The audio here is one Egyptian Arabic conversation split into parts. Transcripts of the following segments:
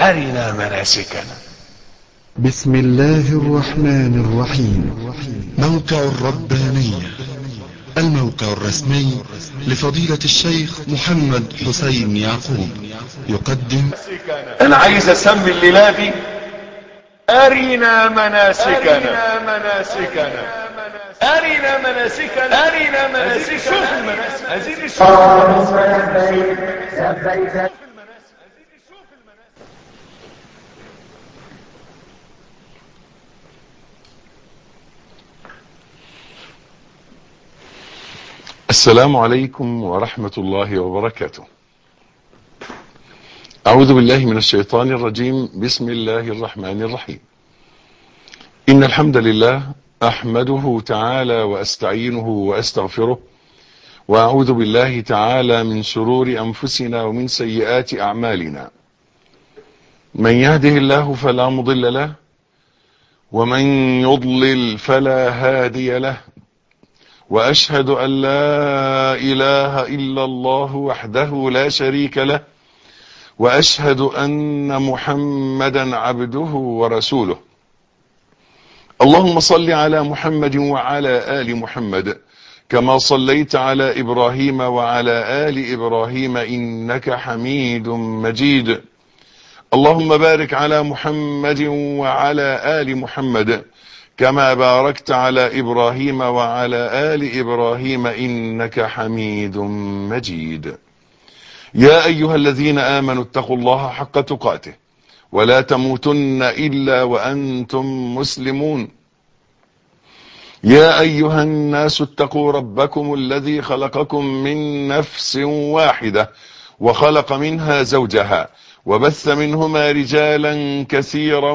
أرنا مناسكنا بسم الله الرحمن الرحيم موقع الربانية الموقع الرسمي لفضيلة الشيخ محمد حسين يعقوب يقدم أنا عايز أسمي الليلة دي أرنا مناسكنا مناسكنا أرنا مناسكنا أرنا مناسكنا شوف المناسك عايزين نشوف السلام عليكم ورحمة الله وبركاته أعوذ بالله من الشيطان الرجيم بسم الله الرحمن الرحيم إن الحمد لله أحمده تعالى وأستعينه وأستغفره وأعوذ بالله تعالى من شرور أنفسنا ومن سيئات أعمالنا من يهده الله فلا مضل له ومن يضلل فلا هادي له واشهد ان لا اله الا الله وحده لا شريك له واشهد ان محمدا عبده ورسوله اللهم صل على محمد وعلى ال محمد كما صليت على ابراهيم وعلى ال ابراهيم انك حميد مجيد اللهم بارك على محمد وعلى ال محمد كما باركت على إبراهيم وعلى آل إبراهيم إنك حميد مجيد يا أيها الذين آمنوا اتقوا الله حق تقاته ولا تموتن إلا وأنتم مسلمون يا أيها الناس اتقوا ربكم الذي خلقكم من نفس واحدة وخلق منها زوجها وبث منهما رجالا كثيرا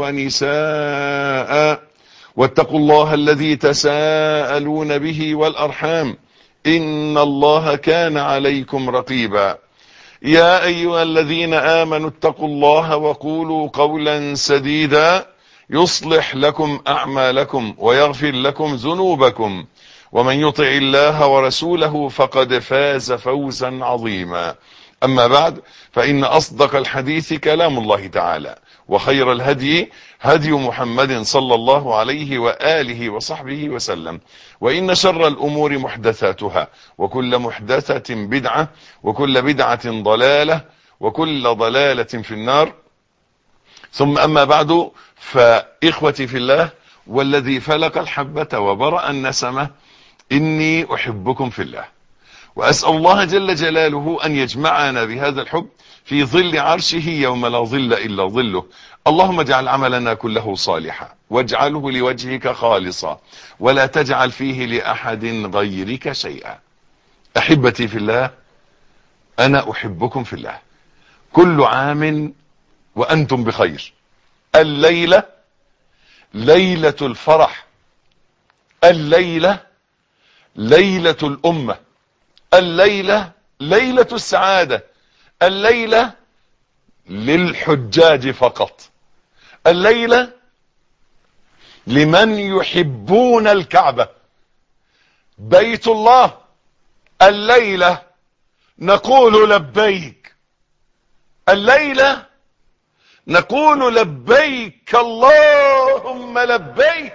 ونساء واتقوا الله الذي تساءلون به والأرحام إن الله كان عليكم رقيبا يا أيها الذين آمنوا اتقوا الله وقولوا قولا سديدا يصلح لكم أعمالكم ويغفر لكم ذنوبكم ومن يطع الله ورسوله فقد فاز فوزا عظيما أما بعد فإن أصدق الحديث كلام الله تعالى وخير الهدي هدي محمد صلى الله عليه وآله وصحبه وسلم وإن شر الأمور محدثاتها وكل محدثة بدعة وكل بدعة ضلالة وكل ضلالة في النار ثم أما بعد فإخوتي في الله والذي فلق الحبة وبرأ النسمة إني أحبكم في الله وأسأل الله جل جلاله أن يجمعنا بهذا الحب في ظل عرشه يوم لا ظل إلا ظله اللهم اجعل عملنا كله صالحا واجعله لوجهك خالصا ولا تجعل فيه لأحد غيرك شيئا أحبتي في الله أنا أحبكم في الله كل عام وأنتم بخير الليلة ليلة الفرح الليلة ليلة الأمة الليلة ليلة السعادة الليلة للحجاج فقط الليلة لمن يحبون الكعبة بيت الله الليلة نقول لبيك الليلة نقول لبيك اللهم لبيك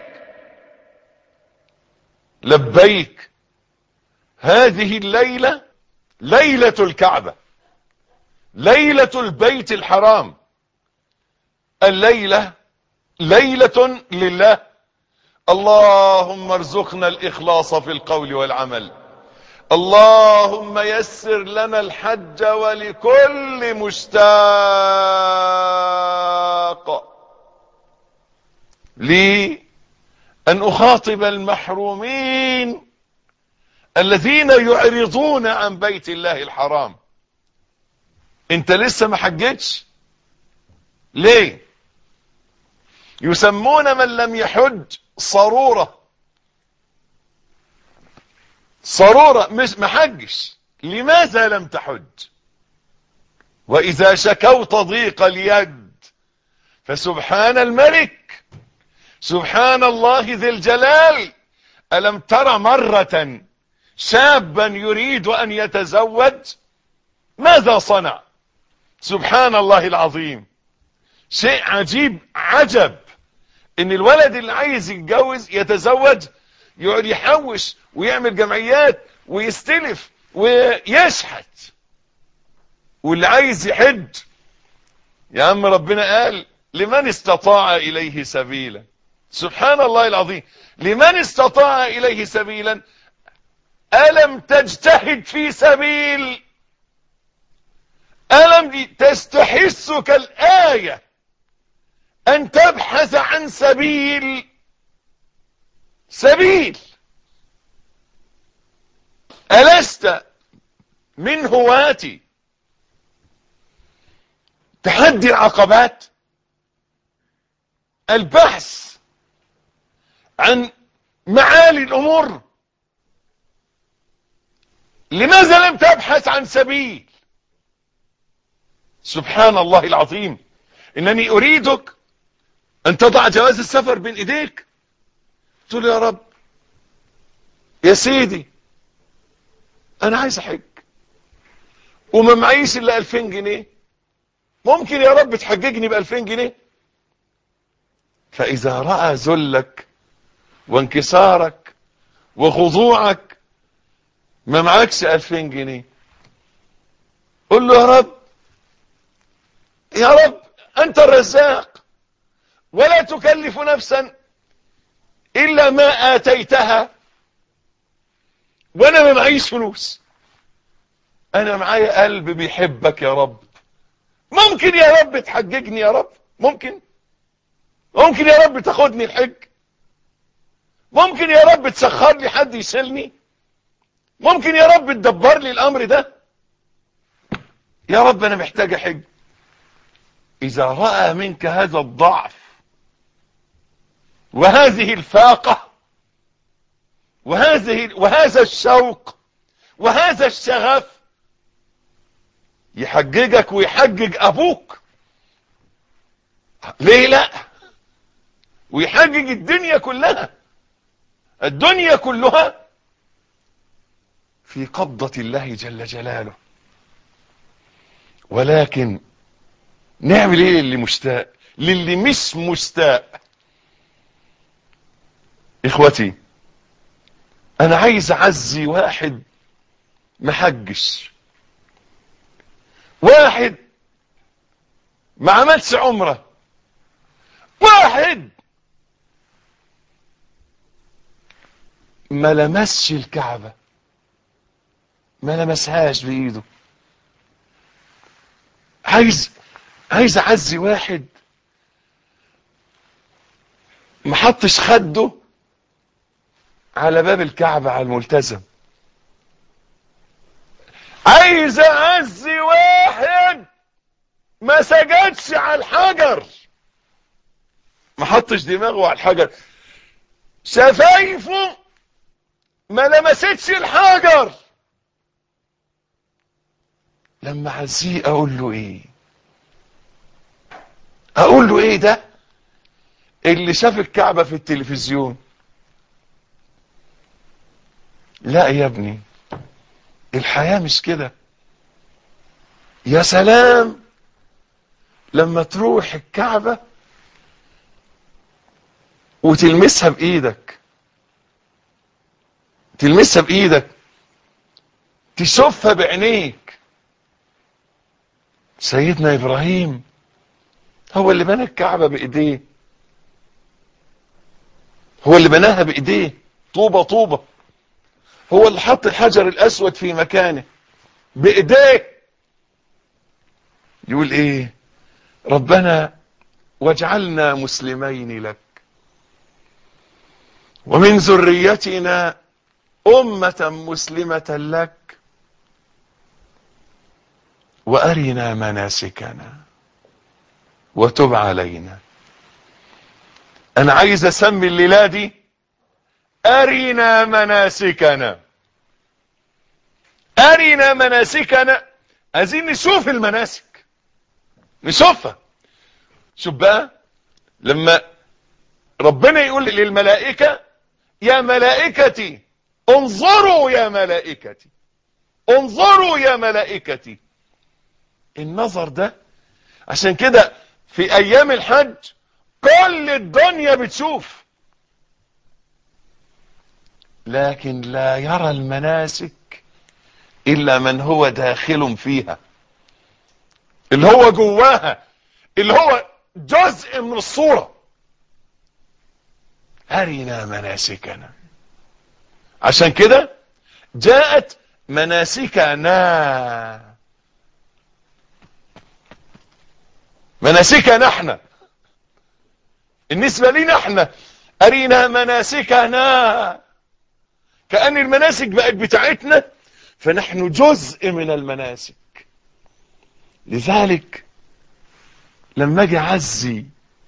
لبيك هذه الليلة ليلة الكعبة ليلة البيت الحرام الليلة ليلة لله اللهم ارزقنا الإخلاص في القول والعمل اللهم يسر لنا الحج ولكل مشتاق لي أن أخاطب المحرومين الذين يعرضون عن بيت الله الحرام انت لسه ما حجتش ليه يسمون من لم يحج صرورة صرورة مش ما حجش لماذا لم تحج وإذا شكوت ضيق اليد فسبحان الملك سبحان الله ذي الجلال ألم تر مرة شابا يريد أن يتزوج ماذا صنع سبحان الله العظيم شيء عجيب عجب ان الولد اللي عايز يتجوز يتزوج يقعد يحوش ويعمل جمعيات ويستلف ويشحت واللي عايز يحج يا عم ربنا قال لمن استطاع اليه سبيلا سبحان الله العظيم لمن استطاع اليه سبيلا الم تجتهد في سبيل الم تستحسك الايه ان تبحث عن سبيل سبيل ألست من هواتي تحدي العقبات البحث عن معالي الأمور لماذا لم تبحث عن سبيل سبحان الله العظيم إنني أريدك أن تضع جواز السفر بين إيديك تقول يا رب يا سيدي انا عايز احج وما معيش الا 2000 جنيه ممكن يا رب تحججني ب 2000 جنيه فاذا راى ذلك وانكسارك وخضوعك ما معكش 2000 جنيه قل له يا رب يا رب انت الرزاق ولا تكلف نفسا الا ما اتيتها وانا ما معيش فلوس انا معايا قلب بيحبك يا رب ممكن يا رب تحججني يا رب ممكن ممكن يا رب تاخدني الحج ممكن يا رب تسخر لي حد يشيلني ممكن يا رب تدبر لي الامر ده يا رب انا محتاج حج اذا راى منك هذا الضعف وهذه الفاقه وهذه وهذا الشوق وهذا الشغف يحججك ويحجج ابوك ليه لا ويحجج الدنيا كلها الدنيا كلها في قبضة الله جل جلاله ولكن نعمل ايه للي مشتاق للي مش مشتاق اخوتي انا عايز اعزي واحد محجش واحد ما عملش عمره واحد ما لمسش الكعبة ما لمسهاش بايده عايز عايز اعزي واحد ما حطش خده على باب الكعبة على الملتزم عايز اعزي واحد ما سجدش على الحجر ما حطش دماغه على الحجر شفايفه ما لمستش الحجر لما عزيه اقول له ايه اقول له ايه ده اللي شاف الكعبة في التلفزيون لا يا ابني الحياة مش كده يا سلام لما تروح الكعبة وتلمسها بإيدك تلمسها بإيدك تشوفها بعينيك سيدنا إبراهيم هو اللي بنى الكعبة بإيديه هو اللي بناها بإيديه طوبة طوبة هو اللي حط الحجر الأسود في مكانه بإيديه يقول إيه ربنا واجعلنا مسلمين لك ومن ذريتنا أمة مسلمة لك وأرنا مناسكنا وتب علينا أنا عايز أسمي الليلة دي أرنا مناسكنا أرنا مناسكنا عايزين نشوف المناسك نشوفها شوف بقى لما ربنا يقول للملائكة يا ملائكتي انظروا يا ملائكتي انظروا يا ملائكتي النظر ده عشان كده في ايام الحج كل الدنيا بتشوف لكن لا يرى المناسك الا من هو داخل فيها اللي هو جواها اللي هو جزء من الصورة أرنا مناسكنا عشان كده جاءت مناسكنا مناسكنا احنا النسبة لنا احنا أرينا مناسكنا كأن المناسك بقت بتاعتنا فنحن جزء من المناسك لذلك لما اجي اعزي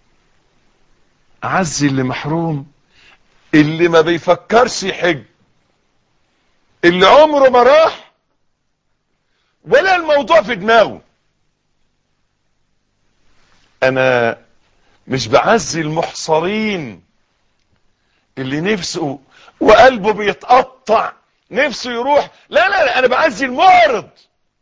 اعزي اللي محروم اللي ما بيفكرش يحج اللي عمره ما راح ولا الموضوع في دماغه انا مش بعزي المحصرين اللي نفسه وقلبه بيتقطع نفسه يروح لا لا لا انا بعزي المعرض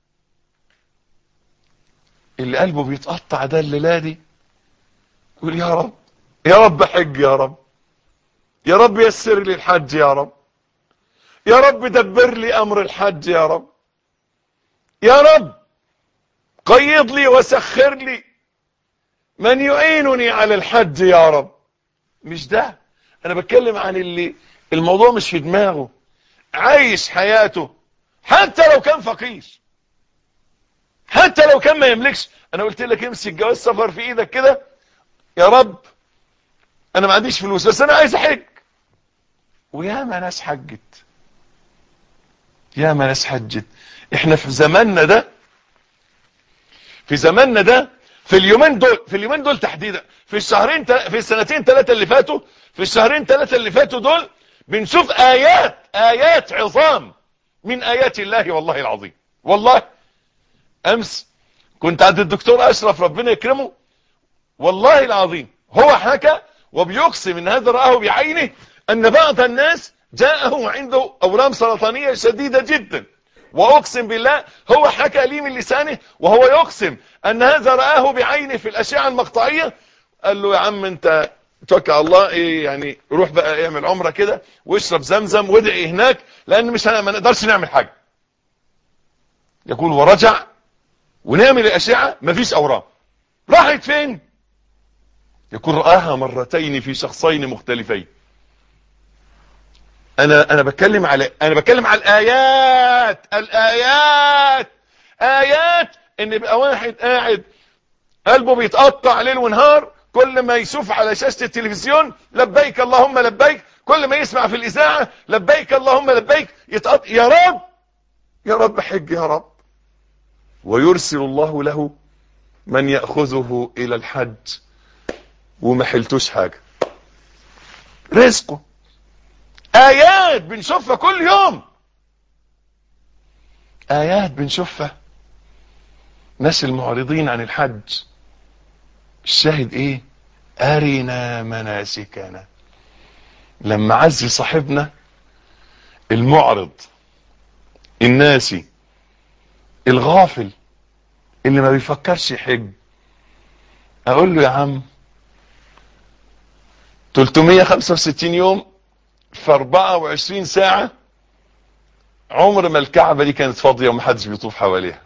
اللي قلبه بيتقطع ده الليله دي يقول يا رب يا رب حج يا رب يا رب يسر لي الحج يا رب يا رب دبر لي امر الحج يا رب يا رب قيض لي وسخر لي من يعينني على الحج يا رب مش ده انا بتكلم عن اللي الموضوع مش في دماغه عايش حياته حتى لو كان فقير حتى لو كان ما يملكش انا قلت لك امسك جواز سفر في ايدك كده يا رب انا ما عنديش فلوس بس انا عايز احج وياما ناس حجت ياما ناس حجت احنا في زماننا ده في زماننا ده في اليومين دول في اليومين دول تحديدا في الشهرين في السنتين ثلاثه اللي فاتوا في الشهرين ثلاثه اللي فاتوا دول بنشوف ايات ايات عظام من ايات الله والله العظيم والله امس كنت عند الدكتور اشرف ربنا يكرمه والله العظيم هو حكى وبيقسم ان هذا رآه بعينه ان بعض الناس جاءه عنده اورام سرطانية شديدة جدا واقسم بالله هو حكى لي من لسانه وهو يقسم ان هذا رآه بعينه في الاشعة المقطعية قال له يا عم انت توكل على الله ايه يعني روح بقى اعمل عمره كده واشرب زمزم وادعي هناك لان مش ما نقدرش نعمل حاجه يقول ورجع ونعمل الاشعه مفيش اورام راحت فين يقول راها مرتين في شخصين مختلفين انا انا بتكلم على انا بتكلم على الايات الايات ايات ان يبقى واحد قاعد قلبه بيتقطع ليل ونهار كل ما يشوف على شاشة التلفزيون لبيك اللهم لبيك كل ما يسمع في الإذاعة لبيك اللهم لبيك يتقط يا رب يا رب حج يا رب ويرسل الله له من يأخذه إلى الحج وما حلتوش حاجة رزقه آيات بنشوفها كل يوم آيات بنشوفها ناس المعرضين عن الحج الشاهد ايه ارنا مناسكنا لما عزي صاحبنا المعرض الناسي الغافل اللي ما بيفكرش يحج اقول له يا عم 365 يوم في 24 ساعة عمر ما الكعبة دي كانت فاضية ومحدش بيطوف حواليها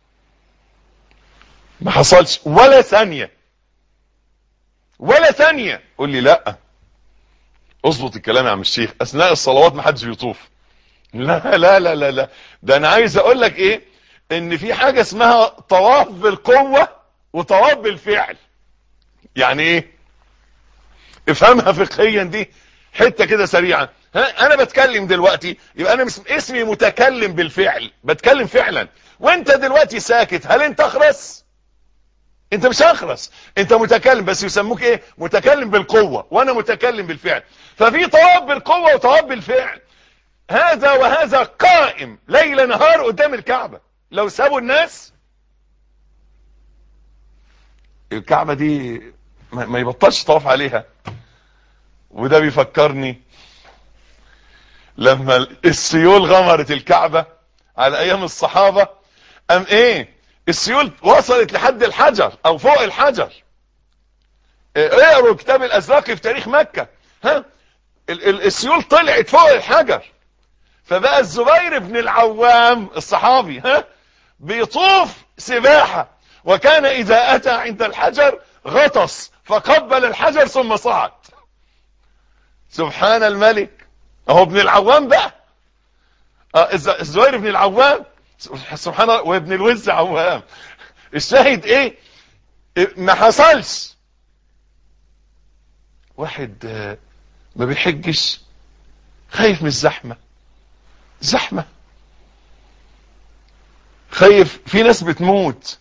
ما حصلش ولا ثانية ولا ثانية قول لي لا اظبط الكلام يا عم الشيخ اثناء الصلوات ما حدش بيطوف لا لا لا لا لا ده انا عايز اقول لك ايه ان في حاجة اسمها طواف بالقوة وطواف بالفعل يعني ايه افهمها فقهيا دي حتة كده سريعة ها انا بتكلم دلوقتي يبقى انا اسمي متكلم بالفعل بتكلم فعلا وانت دلوقتي ساكت هل انت اخرس انت مش اخرس انت متكلم بس يسموك ايه متكلم بالقوة وانا متكلم بالفعل ففي طواف بالقوة وطواف بالفعل هذا وهذا قائم ليل نهار قدام الكعبة لو سابوا الناس الكعبة دي ما يبطلش طواف عليها وده بيفكرني لما السيول غمرت الكعبة على ايام الصحابة ام ايه السيول وصلت لحد الحجر او فوق الحجر اقروا كتاب الازراقي في تاريخ مكة ها ال- ال- السيول طلعت فوق الحجر فبقى الزبير بن العوام الصحابي ها بيطوف سباحة وكان اذا اتى عند الحجر غطس فقبل الحجر ثم صعد سبحان الملك اهو ابن العوام بقى آه، الز- الزبير بن العوام سبحان الله وابن الوز عوام الشاهد ايه إيه، ما حصلش واحد آه، ما بيحجش خايف من الزحمة زحمة خايف في ناس بتموت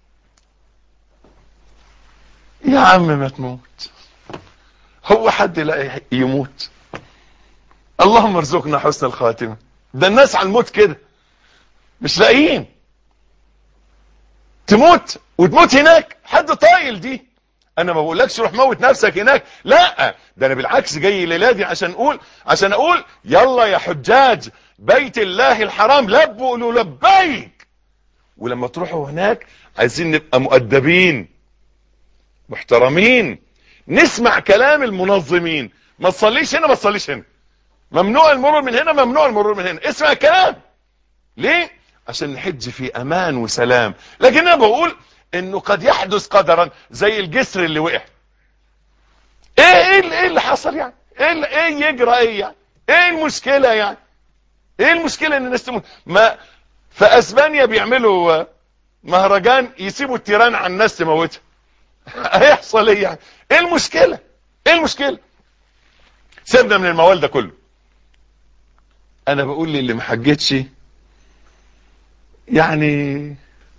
يا عم ما تموت هو حد لا يموت اللهم ارزقنا حسن الخاتمة ده الناس على الموت كده مش لاقيين تموت وتموت هناك حد طايل دي انا ما بقولكش روح موت نفسك هناك لا ده انا بالعكس جاي الليله دي عشان اقول عشان اقول يلا يا حجاج بيت الله الحرام لبوا قولوا لبيك ولما تروحوا هناك عايزين نبقى مؤدبين محترمين نسمع كلام المنظمين ما تصليش هنا ما تصليش هنا ممنوع المرور من هنا ممنوع المرور من هنا اسمع الكلام ليه عشان نحج في امان وسلام لكن انا بقول انه قد يحدث قدرا زي الجسر اللي وقع ايه ايه اللي, إيه اللي حصل يعني ايه, اللي ايه يجرى ايه يعني ايه المشكلة يعني ايه المشكلة ان الناس تموت ما في اسبانيا بيعملوا آه، مهرجان يسيبوا التيران على الناس تموتها هيحصل ايه يعني ايه المشكلة ايه المشكلة سيبنا من الموال ده كله انا بقول للي ما حجتش يعني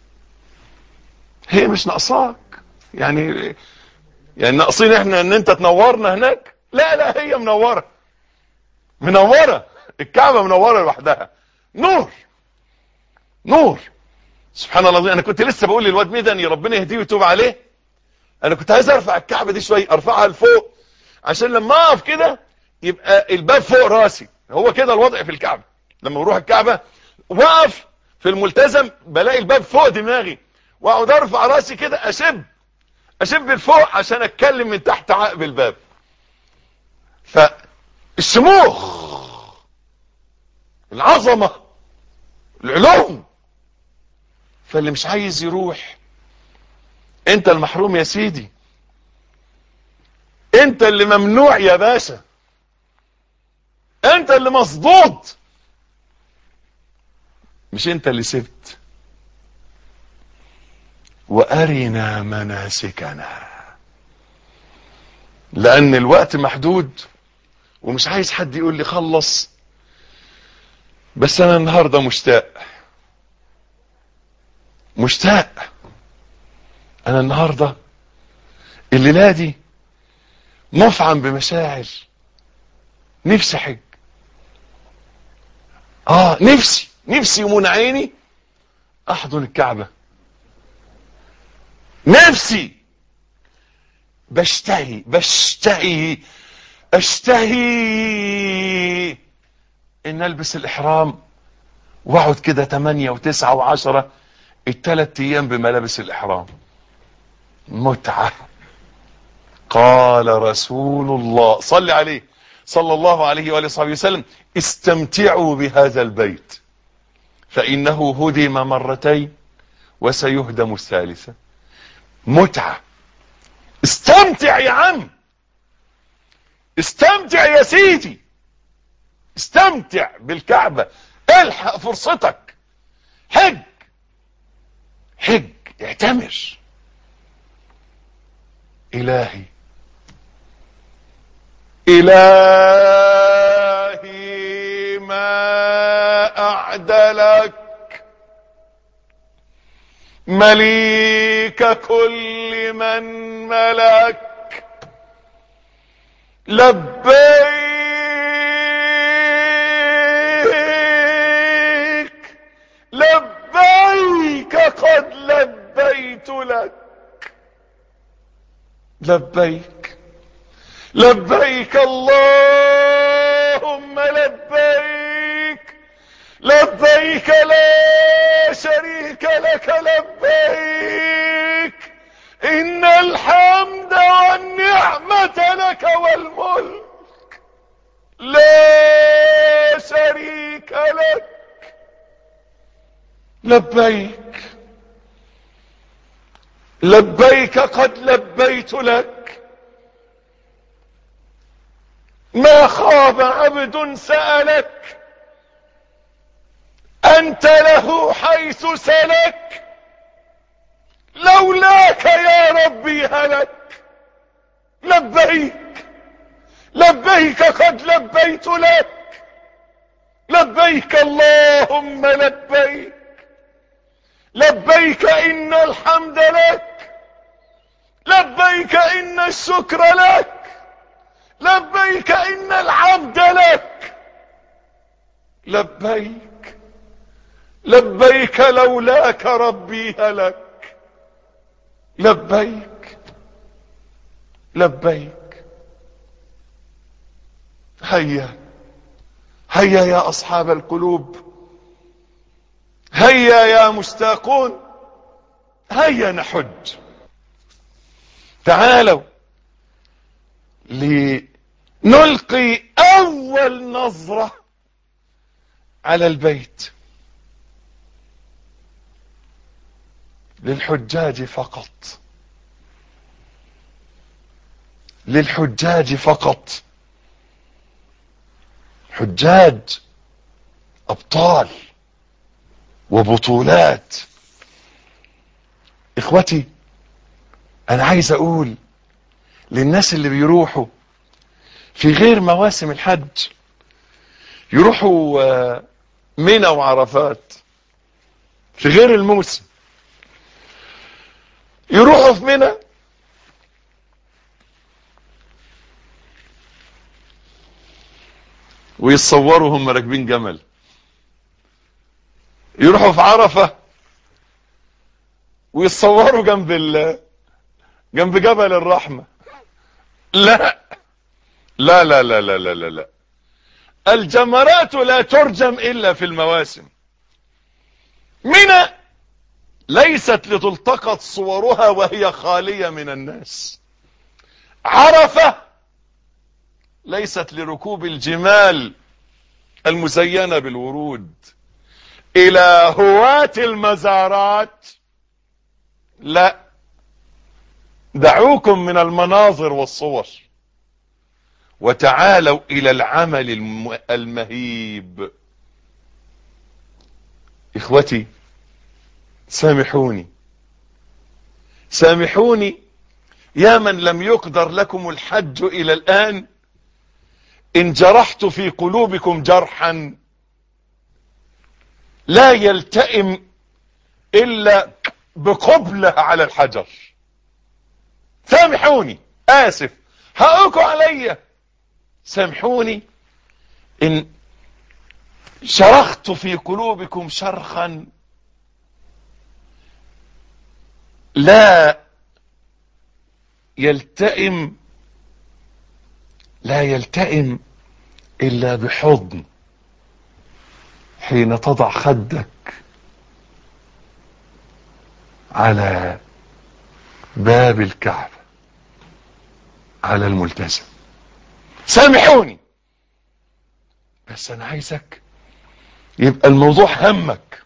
هي مش ناقصاك يعني يعني ناقصين احنا ان انت تنورنا هناك لا لا هي منوره منوره الكعبه منوره لوحدها نور نور سبحان الله انا كنت لسه بقول للواد ميداني ربنا يهديه ويتوب عليه انا كنت عايز ارفع الكعبه دي شويه ارفعها لفوق عشان لما اقف كده يبقى الباب فوق راسي هو كده الوضع في الكعبه لما بروح الكعبه واقف في الملتزم بلاقي الباب فوق دماغي واقعد ارفع راسي كده اشب اشب لفوق عشان اتكلم من تحت عقب الباب فالشموخ العظمة العلوم فاللي مش عايز يروح انت المحروم يا سيدي انت اللي ممنوع يا باشا انت اللي مصدود مش انت اللي سبت وارنا مناسكنا لان الوقت محدود ومش عايز حد يقول لي خلص بس انا النهارده مشتاق مشتاق انا النهارده الليله دي مفعم بمشاعر نفسي حج اه نفسي نفسي يمون عيني احضن الكعبه نفسي بشتهي بشتهي اشتهي ان البس الاحرام واقعد كده تمانية وتسعة وعشرة التلات ايام بملابس الاحرام متعة قال رسول الله صل عليه صلى الله عليه وآله وصحبه وسلم استمتعوا بهذا البيت فإنه هدم مرتين وسيهدم الثالثة متعة استمتع يا عم استمتع يا سيدي استمتع بالكعبة الحق فرصتك حج حج اعتمر إلهي إلهي ما أعدلك مليك كل من ملك لبيك لبيك قد لبيت لك لبيك لبيك اللهم لبيك لبيك لا شريك لك لبيك ان الحمد والنعمة لبيك لبيك قد لبيت لك ما خاب عبد سألك أنت له حيث سلك لولاك يا ربي هلك لبيك لبيك قد لبيت لك لبيك اللهم لبيك لبيك إن الحمد لك لبيك إن الشكر لك لبيك إن العبد لك لبيك لبيك لولاك ربي هلك لبيك لبيك هيا هيا يا أصحاب القلوب هيا يا مشتاقون هيا نحج تعالوا لنلقي أول نظرة على البيت للحجاج فقط للحجاج فقط حجاج أبطال وبطولات إخوتي أنا عايز أقول للناس اللي بيروحوا في غير مواسم الحج يروحوا منى وعرفات في غير الموسم يروحوا في منى ويتصوروا هم راكبين جمل يروحوا في عرفة ويتصوروا جنب ال جنب جبل الرحمة لا لا لا لا لا لا لا, لا. الجمرات لا ترجم إلا في المواسم منى ليست لتلتقط صورها وهي خالية من الناس عرفة ليست لركوب الجمال المزينة بالورود الى هواة المزارات لا دعوكم من المناظر والصور وتعالوا الى العمل المهيب اخوتي سامحوني سامحوني يا من لم يقدر لكم الحج الى الان ان جرحت في قلوبكم جرحا لا يلتئم الا بقبلة على الحجر سامحوني اسف حقكم عليا سامحوني ان شرخت في قلوبكم شرخا لا يلتئم لا يلتئم الا بحضن حين تضع خدك على باب الكعبة على الملتزم سامحوني بس انا عايزك يبقى الموضوع همك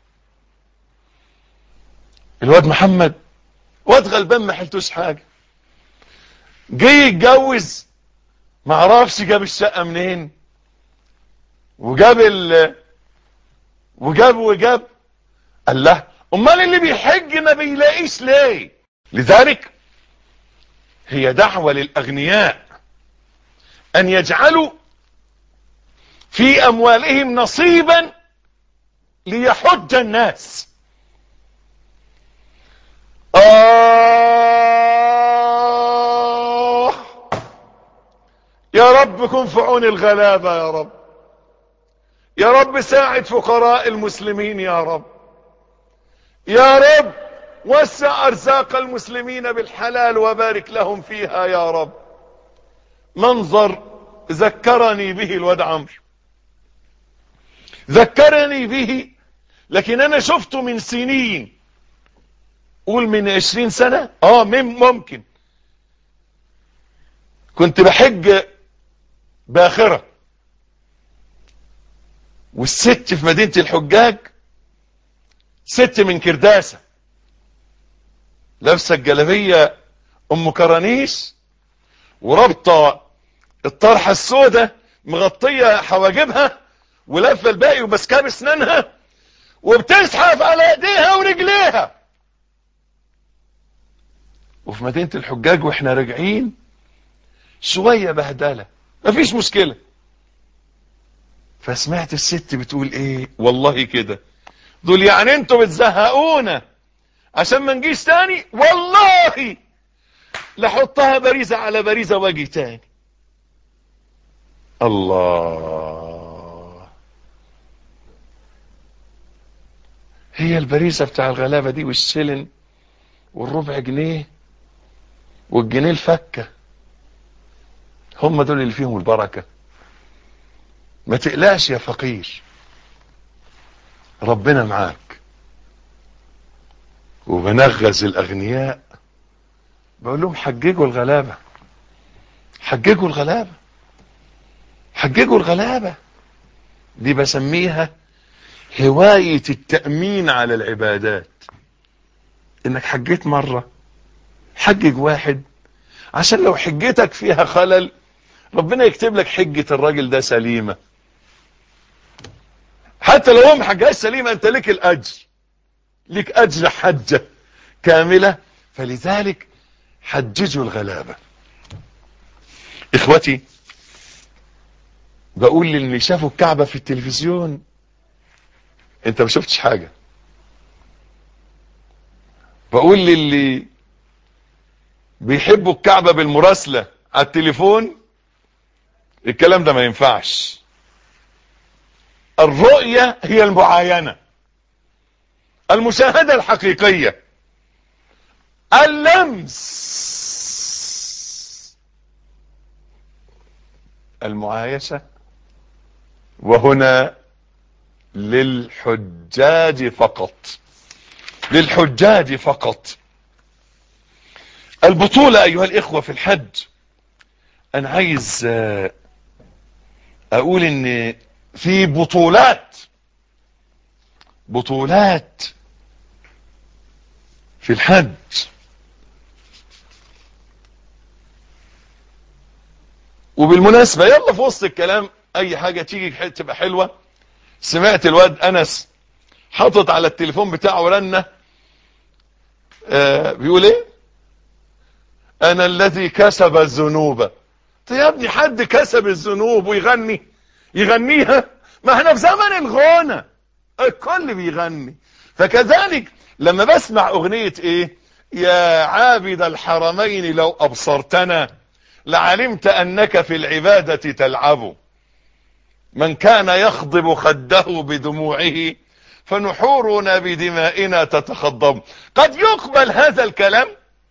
الواد محمد واد غلبان ما حلتوش حاجة جه يتجوز ما عرفش جاب الشقة منين وجاب ال وجاب وجاب قال له امال اللي بيحج ما بيلاقيش ليه لذلك هي دعوة للاغنياء ان يجعلوا في اموالهم نصيبا ليحج الناس آه يا رب كن في عون الغلابة يا رب يا رب ساعد فقراء المسلمين يا رب يا رب وسع ارزاق المسلمين بالحلال وبارك لهم فيها يا رب منظر ذكرني به الواد عمرو ذكرني به لكن انا شفته من سنين قول من عشرين سنة اه ممكن كنت بحج باخرة والست في مدينة الحجاج ست من كرداسة لابسه الجلابيه ام كرانيش ورابطه الطرحه السوداء مغطيه حواجبها ولفه الباقي وماسكاه باسنانها وبتزحف على ايديها ورجليها وفي مدينه الحجاج واحنا راجعين شويه بهدله مفيش مشكله فسمعت الست بتقول ايه والله كده دول يعني انتوا بتزهقونا عشان ما نجيش تاني والله لحطها باريزة على باريزة واجي تاني الله هي الباريزة بتاع الغلابة دي والشلن والربع جنيه والجنيه الفكة هم دول اللي فيهم البركة ما تقلقش يا فقير ربنا معاك وبنغز الاغنياء بقول لهم حججوا الغلابة حججوا الغلابة حججوا الغلابة دي بسميها هواية التأمين على العبادات انك حجيت مرة حجج واحد عشان لو حجتك فيها خلل ربنا يكتب لك حجة الراجل ده سليمة حتى لو هو محجاش سليمة انت لك الاجر لك اجر حجة كاملة فلذلك حججوا الغلابة اخوتي بقول للي شافوا الكعبة في التلفزيون انت ما شفتش حاجة بقول للي بيحبوا الكعبة بالمراسلة على التليفون الكلام ده ما ينفعش الرؤية هي المعاينة المشاهدة الحقيقية اللمس المعايشة وهنا للحجاج فقط للحجاج فقط البطولة أيها الإخوة في الحج أنا عايز أقول إن في بطولات بطولات في الحج وبالمناسبة يلا في وسط الكلام اي حاجة تيجي تبقى حلوة سمعت الواد انس حاطط على التليفون بتاعه رنة آه بيقول ايه انا الذي كسب الذنوب يا ابني حد كسب الذنوب ويغني يغنيها ما احنا في زمن الغنى الكل بيغني فكذلك لما بسمع اغنية ايه يا عابد الحرمين لو ابصرتنا لعلمت انك في العبادة تلعب من كان يخضب خده بدموعه فنحورنا بدمائنا تتخضب قد يقبل هذا الكلام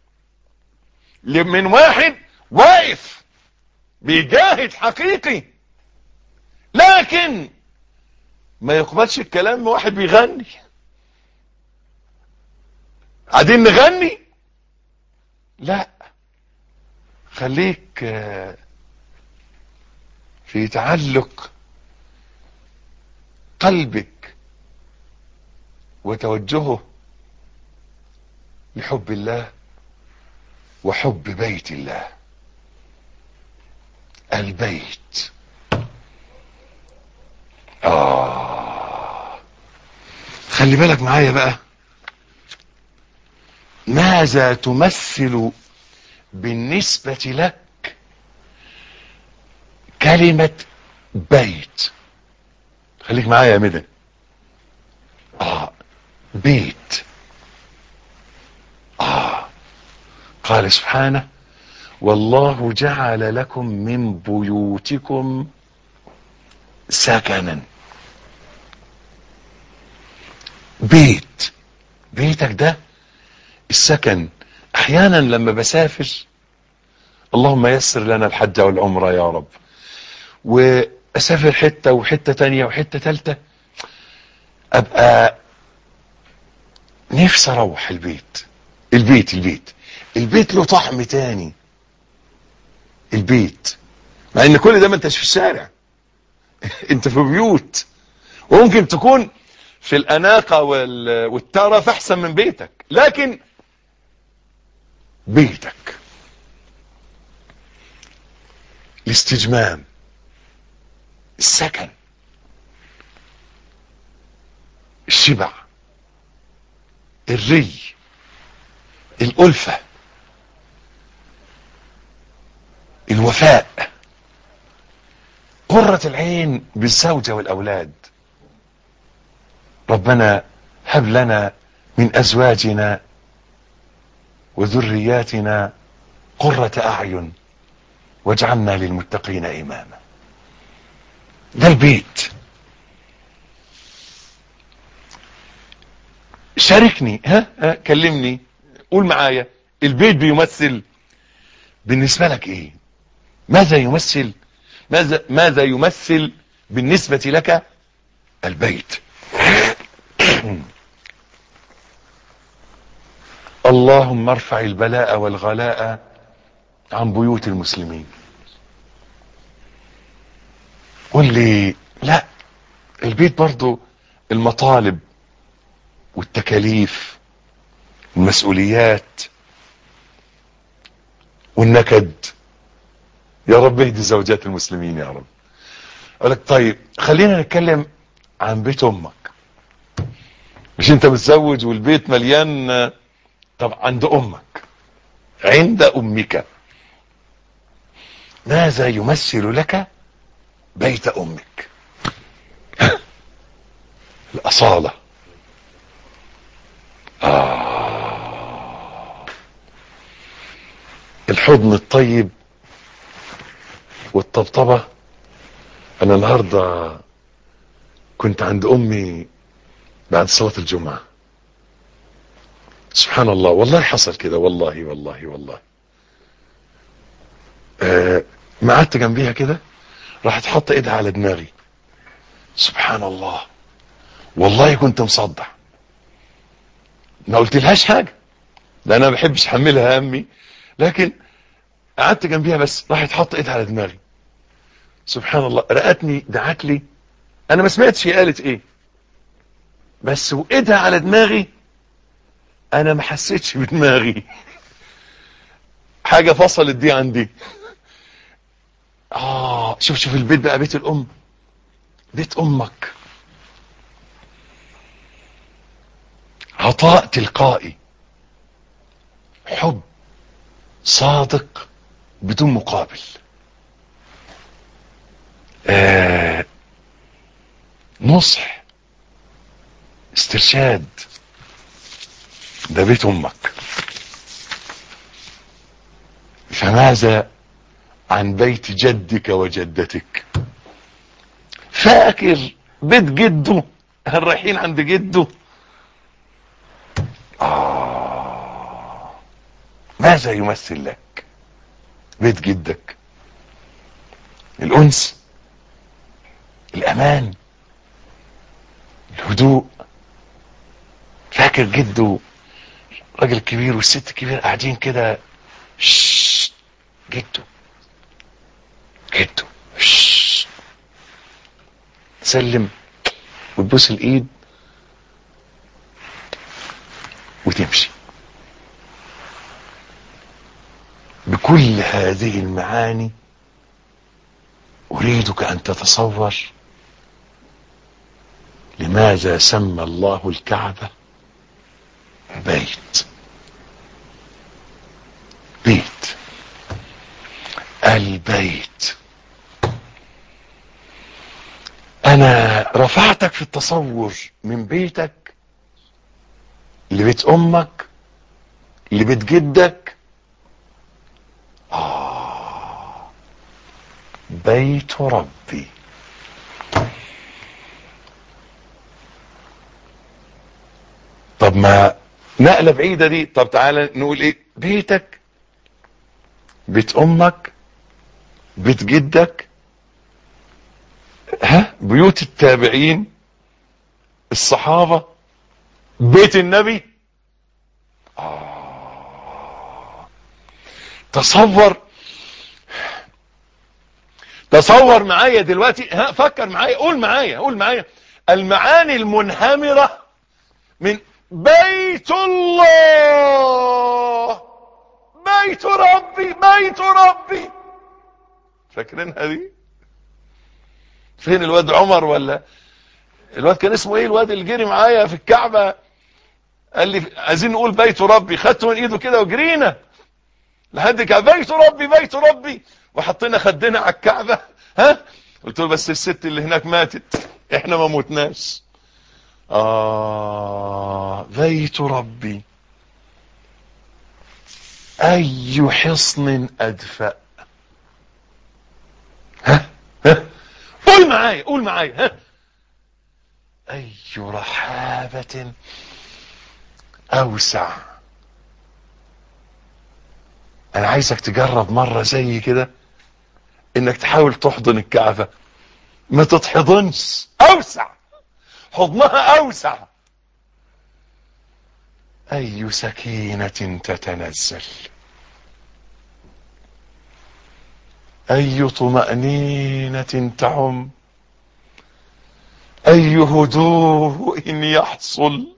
من واحد واقف بيجاهد حقيقي لكن ما يقبلش الكلام من واحد بيغني قاعدين نغني لا خليك في تعلق قلبك وتوجهه لحب الله وحب بيت الله البيت آه خلي بالك معايا بقى ماذا تمثل بالنسبة لك كلمة بيت خليك معايا يا مدن آه بيت آه قال سبحانه والله جعل لكم من بيوتكم سكنا بيت بيتك ده السكن احيانا لما بسافر اللهم يسر لنا الحج والعمرة يا رب واسافر حتة وحتة تانية وحتة تالتة ابقى نفسي اروح البيت البيت البيت البيت له طعم تاني البيت مع ان كل ده ما انتش في الشارع انت في بيوت وممكن تكون في الاناقة وال- والترف احسن من بيتك لكن بيتك الاستجمام السكن الشبع الري الألفة الوفاء قرة العين بالزوجة والأولاد ربنا هب لنا من أزواجنا وذرياتنا قرة أعين واجعلنا للمتقين إماما ده البيت شاركني ها, ها كلمني قول معايا البيت بيمثل بالنسبة لك ايه ماذا يمثل ماذا, ماذا يمثل بالنسبة لك البيت اللهم ارفع البلاء والغلاء عن بيوت المسلمين قل لي لا البيت برضو المطالب والتكاليف والمسؤوليات والنكد يا رب اهدي زوجات المسلمين يا رب اقول لك طيب خلينا نتكلم عن بيت امك مش انت متزوج والبيت مليان طب عند امك عند امك ماذا يمثل لك بيت امك ها؟ الاصاله آه. الحضن الطيب والطبطبة انا النهاردة كنت عند امي بعد صلاة الجمعة سبحان الله والله حصل كده والله والله والله آه ما قعدت جنبيها كده راحت حاطه ايدها على دماغي سبحان الله والله كنت مصدع ما قلت لهاش حاجة لان انا ما بحبش احملها همي لكن قعدت جنبيها بس راحت حاطه ايدها على دماغي سبحان الله رأتني دعت لي انا ما سمعتش هي قالت ايه بس وايدها على دماغي انا ما حسيتش بدماغي حاجة فصلت دي عندي اه شوف شوف البيت بقى بيت الام بيت امك عطاء تلقائي حب صادق بدون مقابل آه نصح استرشاد ده بيت امك فماذا عن بيت جدك وجدتك فاكر بيت جده هل رايحين عند جده آه ماذا يمثل لك بيت جدك الأنس الأمان الهدوء فاكر جده راجل كبير والست كبير قاعدين كده شش جده جده شش تسلم وتبوس الايد وتمشي بكل هذه المعاني اريدك ان تتصور لماذا سمى الله الكعبة بيت بيت البيت انا رفعتك في التصور من بيتك لبيت امك لبيت جدك آه بيت ربي طب ما نقلة بعيدة دي طب تعالى نقول ايه بيتك بيت امك بيت جدك ها بيوت التابعين الصحابة بيت النبي آه. تصور تصور معايا دلوقتي ها فكر معايا قول معايا قول معايا المعاني المنهمرة من بيت الله بيت ربي بيت ربي فاكرينها دي فين الواد عمر ولا الواد كان اسمه ايه الواد اللي جري معايا في الكعبة قال لي عايزين نقول بيت ربي خدته من ايده كده وجرينا لحد كده بيت ربي بيت ربي وحطينا خدنا على الكعبة ها قلت له بس الست اللي هناك ماتت احنا ما موتناش آه بيت ربي أي حصن أدفأ ها ها قول معايا قول معايا ها أي رحابة أوسع أنا عايزك تجرب مرة زي كده إنك تحاول تحضن الكعبة ما تتحضنش أوسع حضنها أوسع أي سكينة تتنزل أي طمأنينة تعم أي هدوء يحصل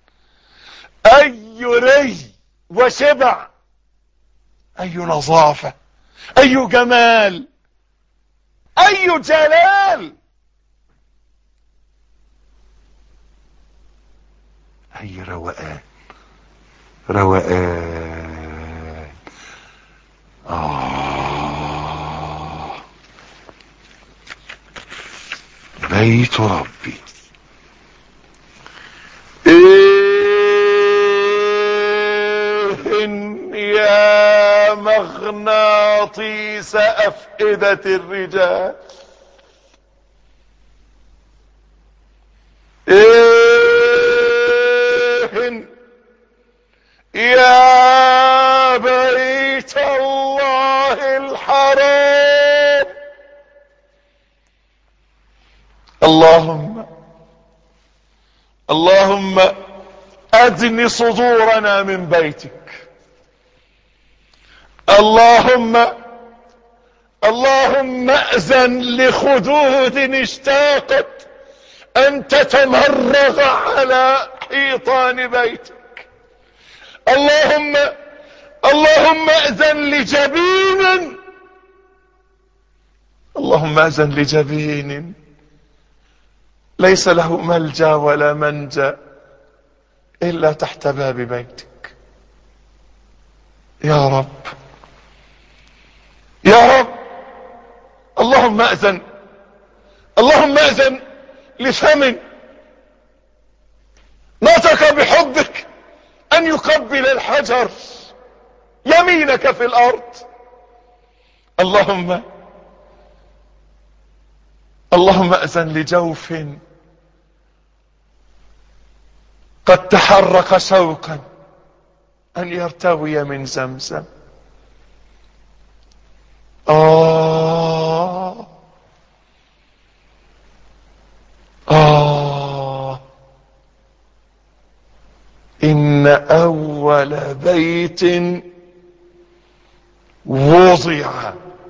أي ري وشبع أي نظافة أي جمال أي جلال أي روقان روقان آه بيت ربي إيه يا مغناطيس أفئدة الرجال إيه يا بيت الله الحرام اللهم اللهم أدن صدورنا من بيتك اللهم اللهم أذن لخدود اشتاقت أن تتمرغ على حيطان بيتك اللهم اللهم أذن لجبين اللهم أذن لجبين ليس له ملجا ولا منجا إلا تحت باب بيتك يا رب يا رب اللهم أذن اللهم أذن لفم نطق بحبك أن يقبل الحجر يمينك في الأرض اللهم اللهم أذن لجوف قد تحرك شوقا أن يرتوي من زمزم آه آه إن أول بيت وضع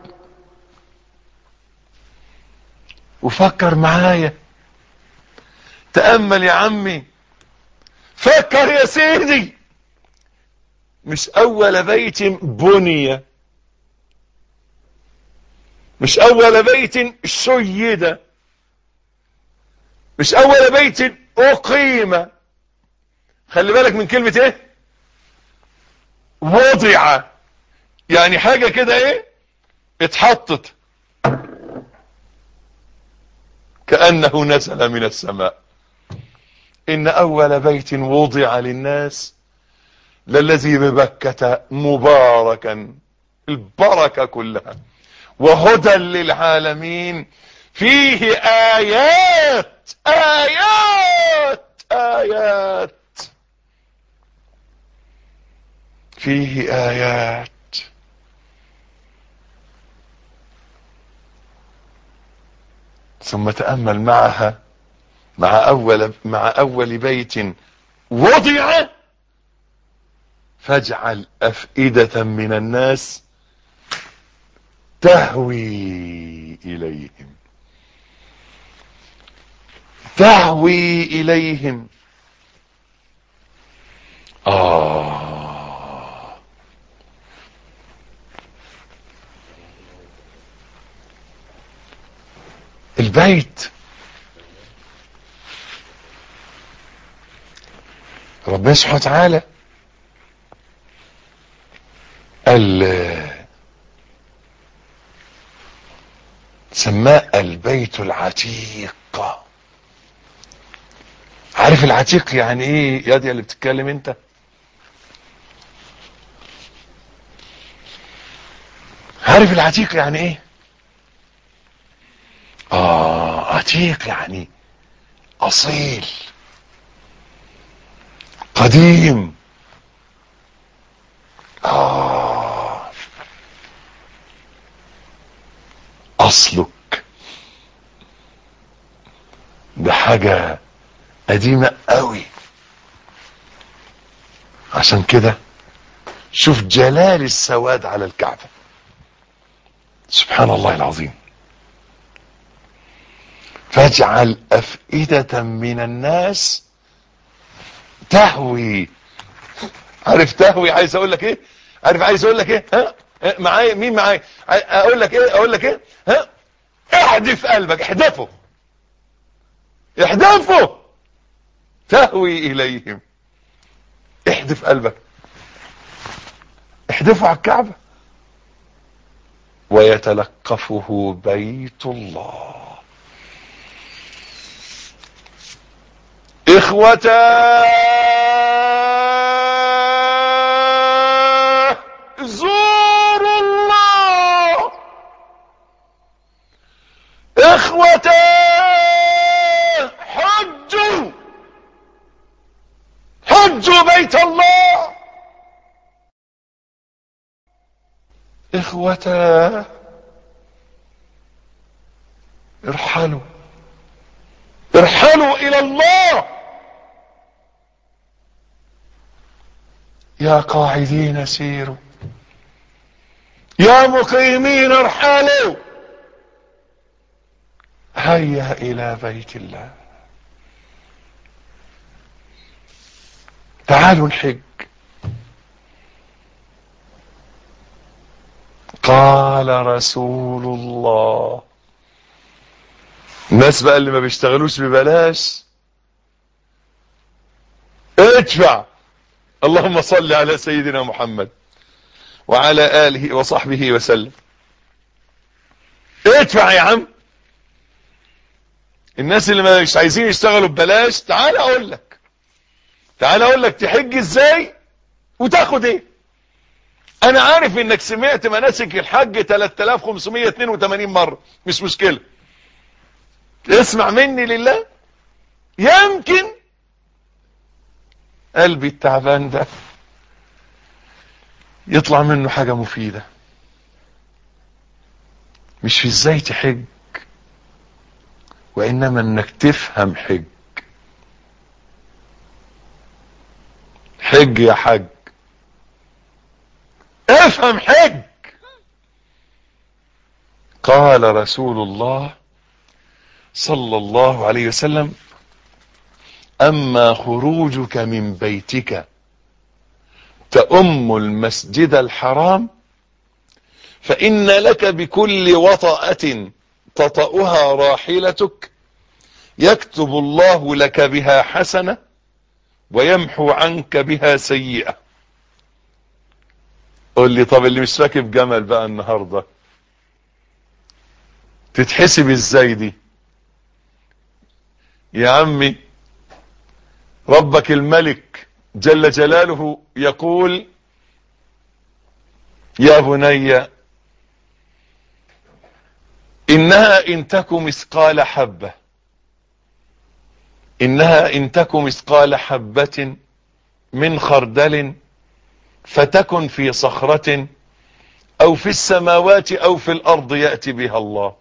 وفكر معايا تأمل يا عمي فكر يا سيدي مش أول بيت بني مش أول بيت شيد مش أول بيت أقيم خلي بالك من كلمة ايه وضع يعني حاجة كده ايه اتحطت كأنه نزل من السماء إن أول بيت وضع للناس للذي ببكة مباركا البركة كلها وهدى للعالمين فيه آيات آيات آيات فيه آيات ثم تأمل معها مع أول, مع أول بيت وضع فاجعل أفئدة من الناس تهوي إليهم تهوي إليهم آه البيت ربنا سبحانه وتعالى قال سماه البيت العتيق عارف العتيق يعني ايه يا دي اللي بتتكلم انت عارف العتيق يعني ايه اه عتيق يعني اصيل قديم آه أصلك ده حاجة قديمة قوي عشان كده شوف جلال السواد على الكعبة سبحان الله العظيم فاجعل أفئدة من الناس تهوي عارف تهوي عايز اقول لك ايه عارف عايز اقول لك ايه ها معايا مين معايا اقول لك ايه اقول لك ايه ها احدف قلبك احدفه احدفه تهوي اليهم احدف قلبك احدفه على الكعبة ويتلقفه بيت الله إخوتا زوروا الله إخوتا حجوا حجوا بيت الله إخوتا ارحلوا ارحلوا إلى الله يا قاعدين سيروا يا مقيمين ارحلوا هيا الى بيت الله تعالوا نحج قال رسول الله الناس بقى اللي ما بيشتغلوش ببلاش ادفع اللهم صل على سيدنا محمد وعلى آله وصحبه وسلم ادفع يا عم الناس اللي مش عايزين يشتغلوا ببلاش تعال اقول لك تعال اقول لك تحج ازاي وتاخد ايه انا عارف انك سمعت مناسك الحج 3582 مرة مش مشكلة اسمع مني لله يمكن قلبي التعبان ده يطلع منه حاجة مفيدة مش في ازاي تحج وانما انك تفهم حج حج يا حج افهم حج قال رسول الله صلى الله عليه وسلم اما خروجك من بيتك تأم المسجد الحرام فإن لك بكل وطأة تطأها راحلتك يكتب الله لك بها حسنة ويمحو عنك بها سيئة قول لي طب اللي مش راكب جمل بقى النهاردة تتحسب ازاي دي يا عمي ربك الملك جل جلاله يقول يا بني إنها إن تك مثقال حبة إنها إن تك مثقال حبة من خردل فتكن في صخرة أو في السماوات أو في الأرض يأتي بها الله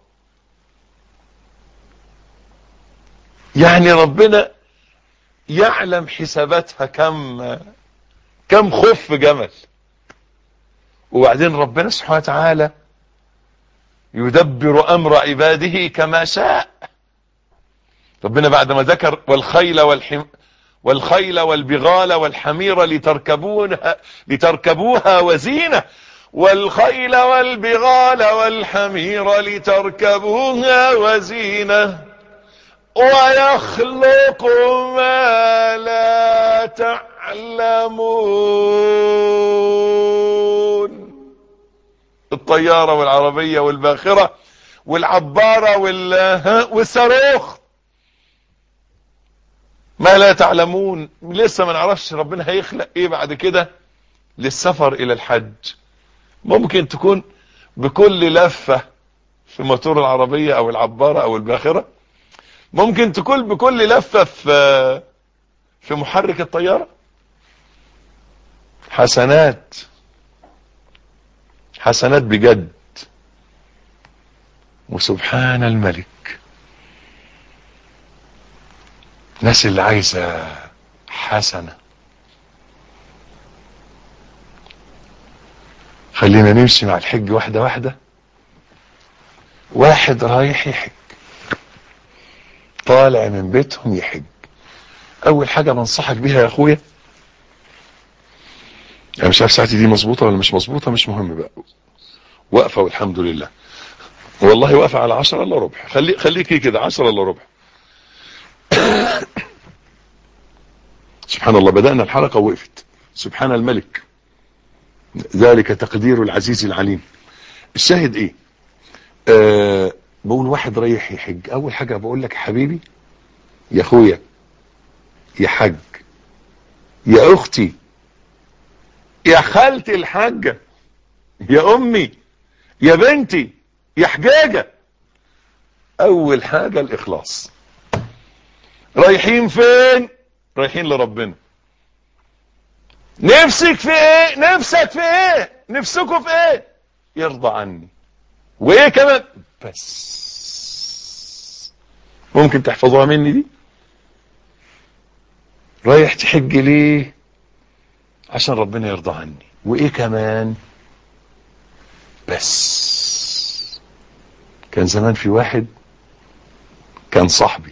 يعني ربنا يعلم حساباتها كم كم خف جمل وبعدين ربنا سبحانه وتعالى يدبر امر عباده كما شاء ربنا بعد ما ذكر والخيل والحم والخيل والبغال والحمير لتركبونها لتركبوها وزينة والخيل والبغال والحمير لتركبوها وزينة ويخلق ما لا تعلمون الطيارة والعربية والباخرة والعبارة وال... والصاروخ ما لا تعلمون لسه ما نعرفش ربنا هيخلق ايه بعد كده للسفر الى الحج ممكن تكون بكل لفة في موتور العربية او العبارة او الباخرة ممكن تكون بكل لفة في في محرك الطيارة حسنات حسنات بجد وسبحان الملك الناس اللي عايزة حسنة خلينا نمشي مع الحج واحدة واحدة واحد رايح يحج طالع من بيتهم يحج اول حاجة بنصحك بيها يا اخويا انا مش عارف ساعتي دي مظبوطة ولا مش مظبوطة مش مهم بقى واقفة والحمد لله والله واقفة على عشرة الا ربع خلي خليكي كده عشرة الا ربع سبحان الله بدأنا الحلقة وقفت سبحان الملك ذلك تقدير العزيز العليم الشاهد ايه أه بقول واحد رايح يحج اول حاجة بقول لك حبيبي يا اخويا يا حج يا اختي يا خالتي الحاجة يا امي يا بنتي يا حجاجة اول حاجة الاخلاص رايحين فين رايحين لربنا نفسك في ايه نفسك في ايه نفسكم في ايه يرضى عني وايه كمان بس ممكن تحفظوها مني دي رايح تحج ليه عشان ربنا يرضى عني وايه كمان بس كان زمان في واحد كان صاحبي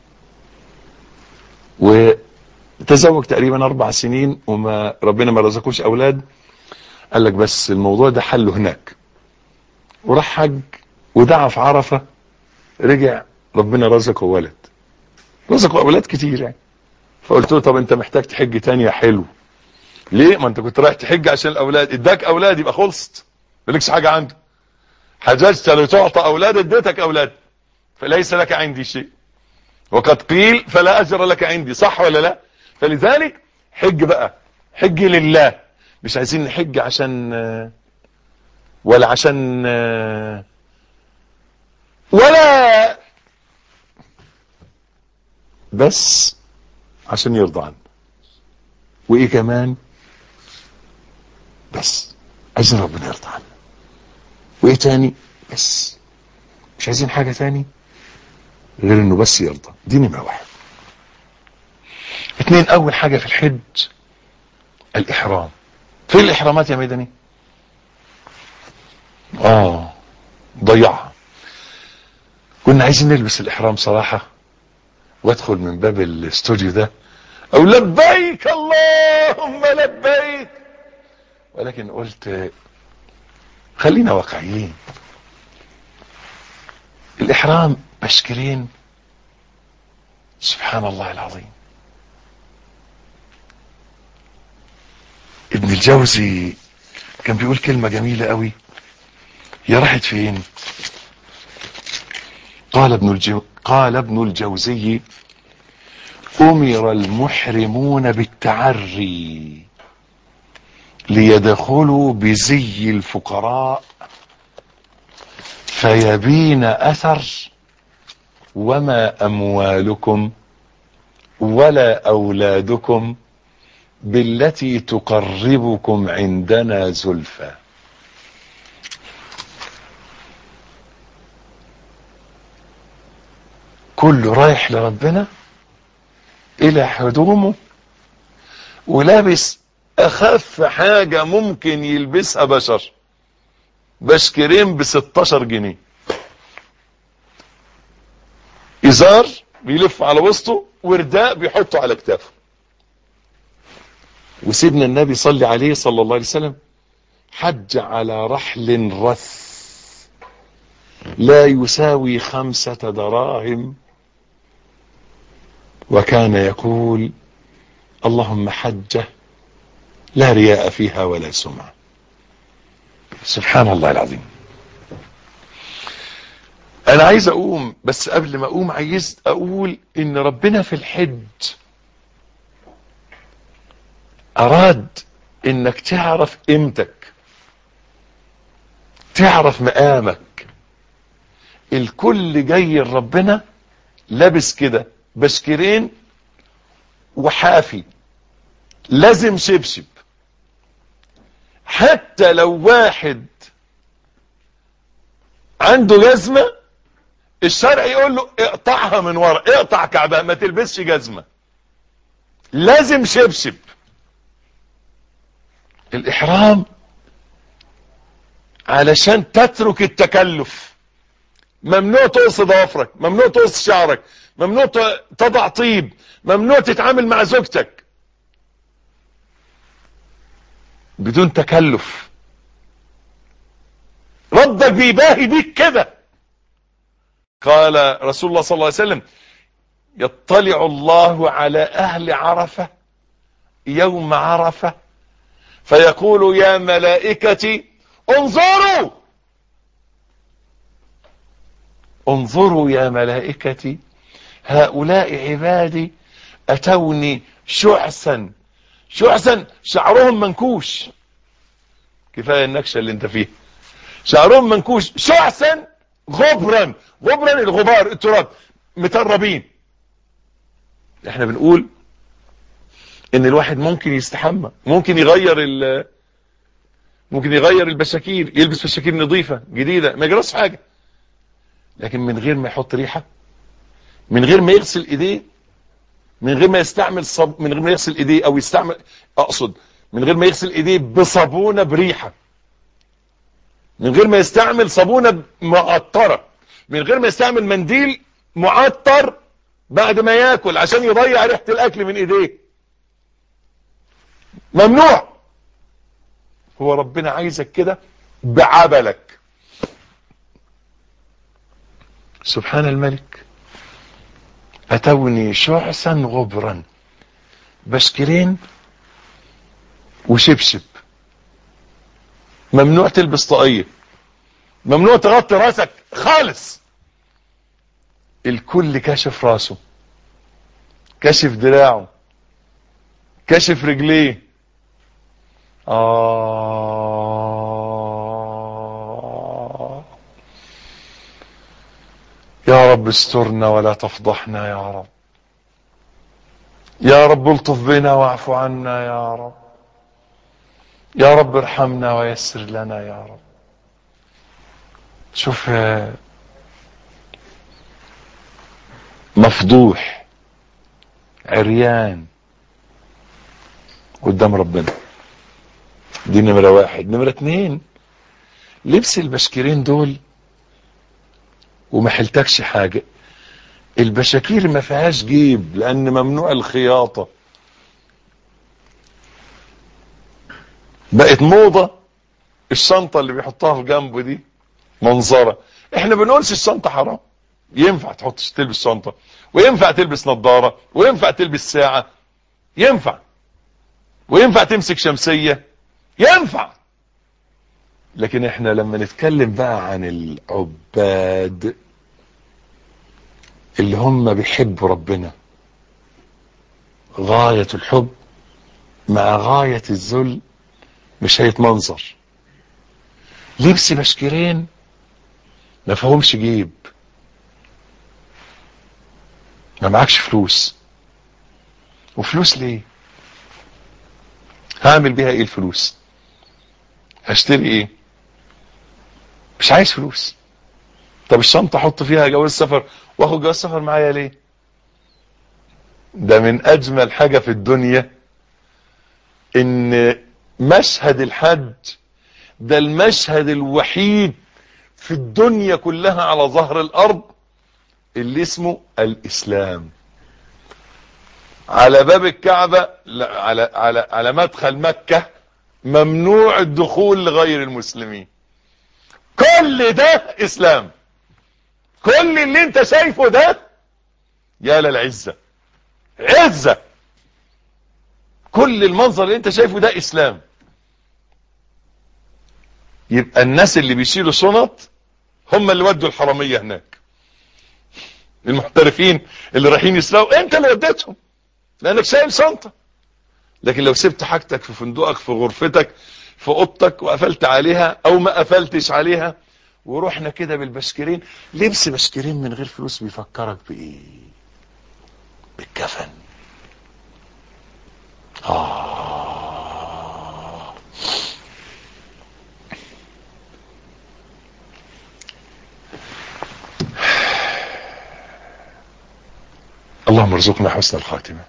وتزوج تقريبا اربع سنين وما ربنا ما رزقوش اولاد قال لك بس الموضوع ده حله هناك وراح حج ودعا في عرفة رجع ربنا رزقه ولد رزقه اولاد كتير يعني فقلت له طب انت محتاج تحج تاني يا حلو ليه ما انت كنت رايح تحج عشان الاولاد اداك اولاد يبقى خلصت مالكش حاجة عنده حججت لتعطى اولاد اديتك اولاد فليس لك عندي شيء وقد قيل فلا اجر لك عندي صح ولا لا فلذلك حج بقى حج لله مش عايزين نحج عشان ولا عشان ولا بس عشان يرضى عنه وايه كمان بس عايزين ربنا يرضى عنه وايه تاني بس مش عايزين حاجة تاني غير انه بس يرضى دي نمرة واحد اتنين اول حاجة في الحج الاحرام في الاحرامات يا ميداني اه ضيعها كنا عايزين نلبس الاحرام صراحة وادخل من باب الاستوديو ده او لبيك اللهم لبيك ولكن قلت خلينا واقعيين الاحرام بشكرين سبحان الله العظيم ابن الجوزي كان بيقول كلمة جميلة قوي يا راحت فين قال ابن الجو قال ابن الجوزي امر المحرمون بالتعري ليدخلوا بزي الفقراء فيبين اثر وما اموالكم ولا اولادكم بالتي تقربكم عندنا زلفى كله رايح لربنا الى هدومه ولابس اخف حاجة ممكن يلبسها بشر بشكرين ب 16 جنيه ازار بيلف على وسطه ورداء بيحطه على كتافه وسيدنا النبي صلى عليه صلى الله عليه وسلم حج على رحل رث لا يساوي خمسة دراهم وكان يقول اللهم حجه لا رياء فيها ولا سمعة سبحان الله العظيم انا عايز اقوم بس قبل ما اقوم عايز اقول ان ربنا في الحج اراد انك تعرف قيمتك تعرف مقامك الكل جاي لربنا لابس كده بشكرين وحافي لازم شبشب حتى لو واحد عنده جزمة الشرع يقول له اقطعها من ورا اقطع كعبها ما تلبسش جزمة لازم شبشب الاحرام علشان تترك التكلف ممنوع تقص ضوافرك ممنوع تقص شعرك ممنوع تضع طيب ممنوع تتعامل مع زوجتك بدون تكلف ربك بيباهي بيك كده قال رسول الله صلى الله عليه وسلم يطلع الله على اهل عرفة يوم عرفة فيقول يا ملائكتي انظروا انظروا يا ملائكتي هؤلاء عبادي اتوني شعثا شعثا شعرهم منكوش كفاية النكشة اللي انت فيه شعرهم منكوش شعثا غبرا غبرا الغبار التراب متربين احنا بنقول ان الواحد ممكن يستحمى ممكن يغير ال ممكن يغير البشاكير يلبس بشاكير نظيفة جديدة ما يجراش حاجة لكن من غير ما يحط ريحة من غير ما يغسل ايديه من غير ما يستعمل صب من غير ما يغسل ايديه او يستعمل اقصد من غير ما يغسل ايديه بصابونة بريحة من غير ما يستعمل صابونة معطرة من غير ما يستعمل منديل معطر بعد ما ياكل عشان يضيع ريحة الاكل من ايديه ممنوع هو ربنا عايزك كده بعبلك سبحان الملك اتوني شعثا غبرا بشكرين وشبشب ممنوع تلبس طاقية ممنوع تغطي راسك خالص الكل كاشف راسه كاشف دراعه كاشف رجليه آه يا رب استرنا ولا تفضحنا يا رب يا رب الطف بنا واعف عنا يا رب يا رب ارحمنا ويسر لنا يا رب شوف مفضوح عريان قدام ربنا دي نمرة واحد نمرة اتنين لبس البشكيرين دول وما حلتكش حاجة البشاكير ما فيهاش جيب لان ممنوع الخياطة بقت موضة الشنطة اللي بيحطها في جنبه دي منظرة احنا بنقولش الشنطة حرام ينفع تحط تلبس شنطة وينفع تلبس نظارة وينفع تلبس ساعة ينفع وينفع تمسك شمسية ينفع لكن احنا لما نتكلم بقى عن العباد اللي هم بيحبوا ربنا غاية الحب مع غاية الذل مش هيتمنظر لبس بشكرين ما فهمش جيب ما معكش فلوس وفلوس ليه هعمل بيها ايه الفلوس هشتري ايه مش عايز فلوس طب الشنطة احط فيها جواز سفر واخد جواز سفر معايا ليه ده من اجمل حاجة في الدنيا ان مشهد الحج ده المشهد الوحيد في الدنيا كلها على ظهر الارض اللي اسمه الاسلام على باب الكعبة لا على على على مدخل مكة ممنوع الدخول لغير المسلمين كل ده اسلام كل اللي انت شايفه ده يا للعزة عزة كل المنظر اللي انت شايفه ده اسلام يبقى الناس اللي بيشيلوا شنط هم اللي ودوا الحرامية هناك المحترفين اللي رايحين يسرقوا انت اللي وديتهم لانك شايل شنطة لكن لو سبت حاجتك في فندقك في غرفتك في اوضتك وقفلت عليها او ما قفلتش عليها ورحنا كده بالبشكرين لبس بشكرين من غير فلوس بيفكرك بايه بالكفن آه. اللهم ارزقنا حسن الخاتمة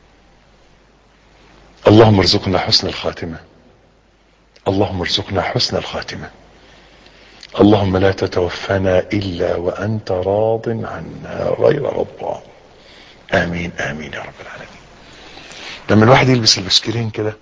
اللهم ارزقنا حسن الخاتمة اللهم ارزقنا حسن الخاتمة اللهم لا تتوفنا إلا وأنت راض عنا غير رضا آمين آمين يا رب العالمين لما الواحد يلبس البشكرين كده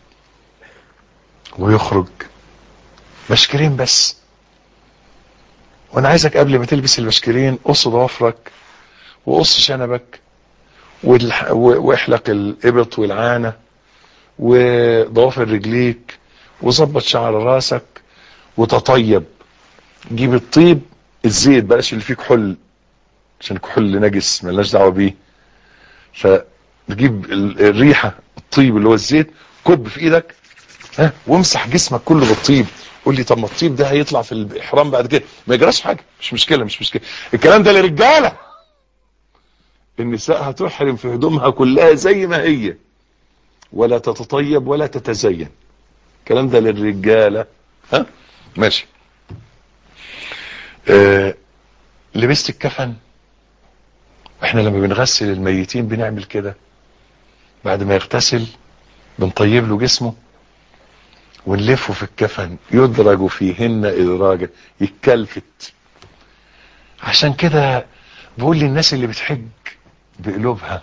ويخرج بشكرين بس وانا عايزك قبل ما تلبس البشكرين قص ضوافرك وقص شنبك والح- و- واحلق الابط والعانة وضوافر رجليك وظبط شعر راسك وتطيب جيب الطيب الزيت بلاش اللي فيه كحول عشان الكحول نجس ملناش دعوه بيه فتجيب ال- الريحه الطيب اللي هو الزيت كب في ايدك ها وامسح جسمك كله بالطيب قول لي طب ما الطيب ده هيطلع في الاحرام بعد كده ما يجراش حاجه مش مشكله مش مشكله الكلام ده للرجاله النساء هتحرم في هدومها كلها زي ما هي ولا تتطيب ولا تتزين الكلام ده للرجاله ها ماشي آه لبست الكفن احنا لما بنغسل الميتين بنعمل كده بعد ما يغتسل بنطيب له جسمه ونلفه في الكفن يدرج فيهن ادراجا يتكلفت عشان كده بقول للناس اللي بتحج بقلوبها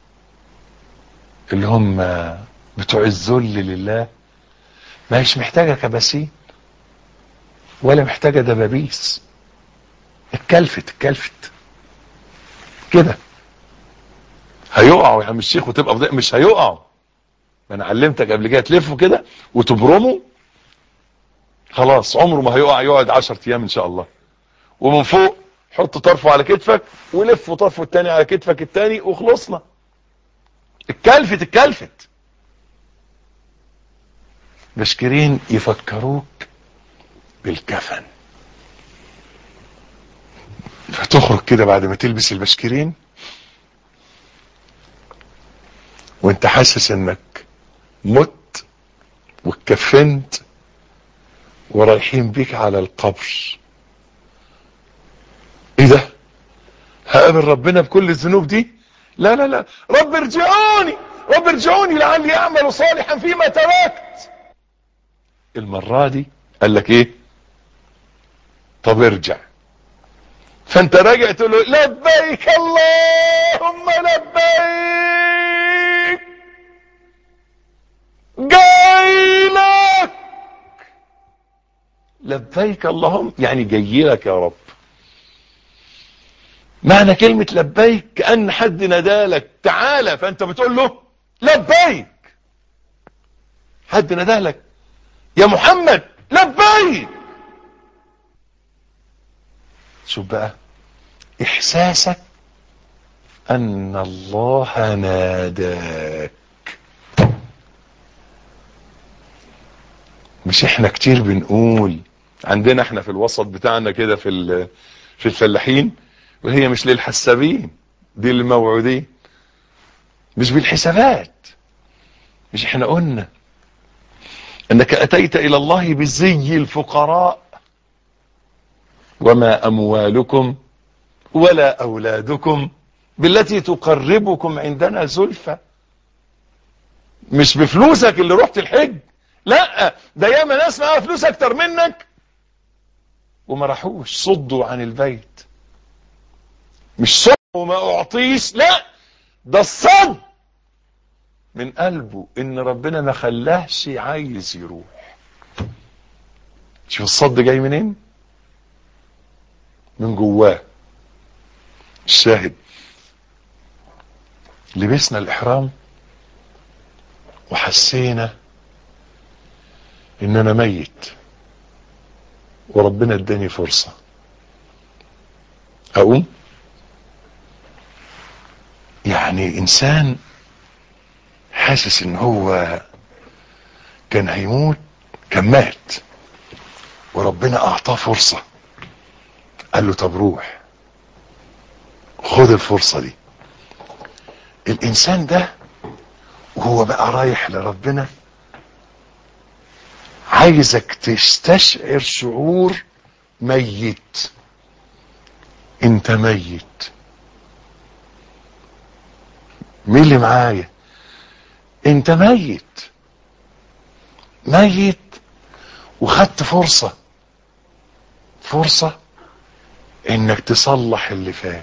اللي هم بتوع الذل لله ما هيش محتاجة كباسين ولا محتاجة دبابيس اتكلفت اتكلفت كده هيقعوا يا عم الشيخ وتبقى فضيح مش هيقعوا ما انا علمتك قبل كده تلفه كده وتبرمه خلاص عمره ما هيقع يقعد 10 ايام ان شاء الله ومن فوق حط طرفه على كتفك ولف طرفه التاني على كتفك التاني وخلصنا اتكلفت اتكلفت بشكرين يفكروك بالكفن فتخرج كده بعد ما تلبس البشكرين وانت حاسس انك مت واتكفنت ورايحين بيك على القبر ايه ده هقابل ربنا بكل الذنوب دي لا لا لا رب ارجعوني رب ارجعوني لعلي اعمل صالحا فيما تركت المرة دي قال لك ايه طب ارجع فانت راجع تقول له لبيك اللهم لبيك جاي لك لبيك اللهم يعني جاي لك يا رب معنى كلمة لبيك كأن حد نادالك تعالى فانت بتقول له لبيك حد نادالك يا محمد لبيك شوف بقى احساسك ان الله ناداك مش احنا كتير بنقول عندنا احنا في الوسط بتاعنا كده في ال- في الفلاحين وهي مش للحسابين دي للموعودين مش بالحسابات مش احنا قلنا انك اتيت الى الله بزي الفقراء وما اموالكم ولا اولادكم بالتي تقربكم عندنا زلفى مش بفلوسك اللي رحت الحج لا ده ياما ناس معاها فلوس اكتر منك وما راحوش صدوا عن البيت مش صد وما اعطيش لا ده الصد من قلبه ان ربنا ما خلاهش عايز يروح شوف الصد جاي منين من جواه الشاهد لبسنا الاحرام وحسينا ان انا ميت وربنا اداني فرصة اقوم يعني انسان حاسس ان هو كان هيموت كان مات وربنا اعطاه فرصة قال له طب روح خد الفرصة دي الانسان ده وهو بقى رايح لربنا عايزك تستشعر شعور ميت انت ميت مين اللي معايا انت ميت ميت وخدت فرصة فرصة انك تصلح اللي فات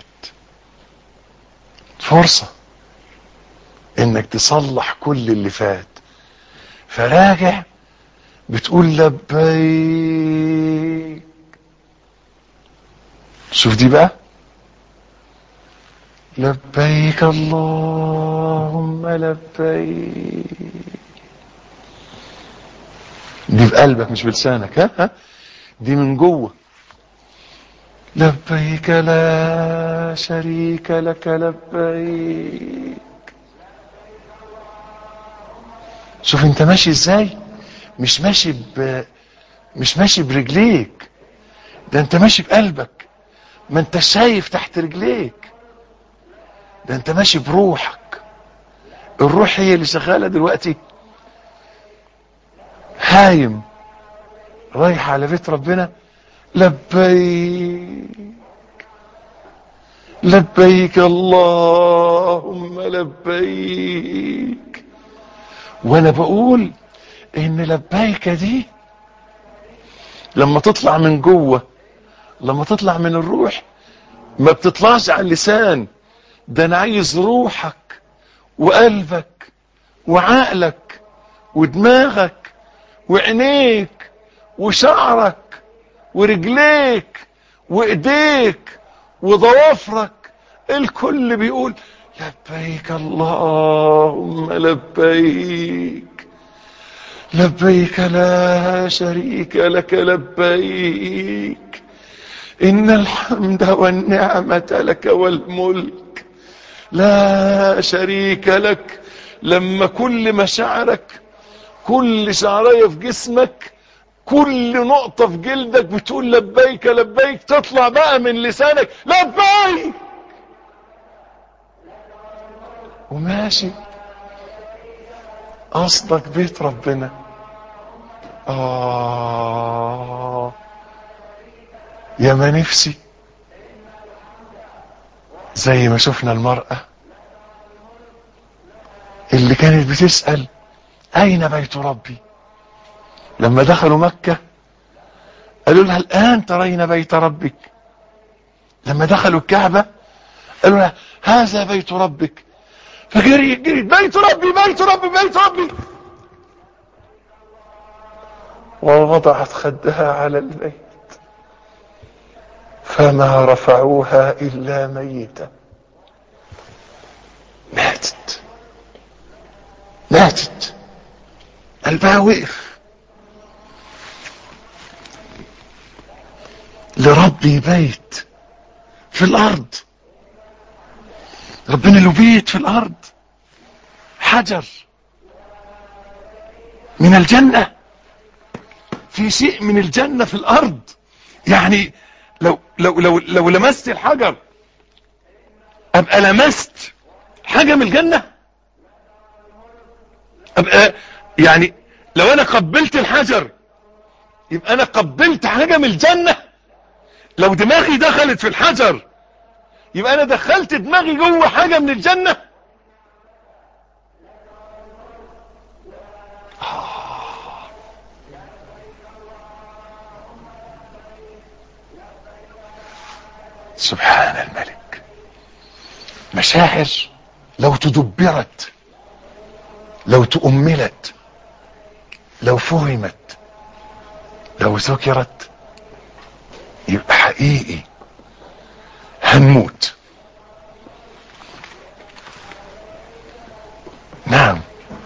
فرصة انك تصلح كل اللي فات فراجع بتقول لبيك شوف دي بقى لبيك اللهم لبيك دي بقلبك مش بلسانك ها ها دي من جوه لبيك لا شريك لك لبيك شوف انت ماشي ازاي مش ماشي ب مش ماشي برجليك ده انت ماشي بقلبك ما انت شايف تحت رجليك ده انت ماشي بروحك الروح هي اللي شغالة دلوقتي هايم رايح على بيت ربنا لبيك لبيك اللهم لبيك وانا بقول ان لبيك دي لما تطلع من جوه لما تطلع من الروح ما بتطلعش على اللسان ده انا عايز روحك وقلبك وعقلك ودماغك وعينيك وشعرك ورجليك وايديك وضوافرك الكل بيقول لبيك اللهم لبيك لبيك لا شريك لك لبيك إن الحمد والنعمة لك والملك لا شريك لك لما كل مشاعرك كل شعرية في جسمك كل نقطة في جلدك بتقول لبيك لبيك تطلع بقى من لسانك لبيك وماشي قصدك بيت ربنا آه يا ما نفسي زي ما شفنا المرأة اللي كانت بتسأل أين بيت ربي لما دخلوا مكة قالوا لها الآن ترين بيت ربك لما دخلوا الكعبة قالوا لها هذا بيت ربك فجريت جريت بيت ربي بيت ربي بيت ربي ووضعت خدها على البيت فما رفعوها إلا ميتة ماتت ماتت قلبها وقف لربي بيت في الأرض ربنا له بيت في الأرض حجر من الجنة في شيء من الجنة في الأرض يعني لو لو لو لو لمست الحجر ابقى لمست حاجه من الجنه ابقى يعني لو انا قبلت الحجر يبقى انا قبلت حاجه من الجنه لو دماغي دخلت في الحجر يبقى انا دخلت دماغي جوه حاجه من الجنه سبحان الملك مشاعر لو تدبرت لو تؤملت لو فهمت لو ذكرت يبقى حقيقي هنموت نعم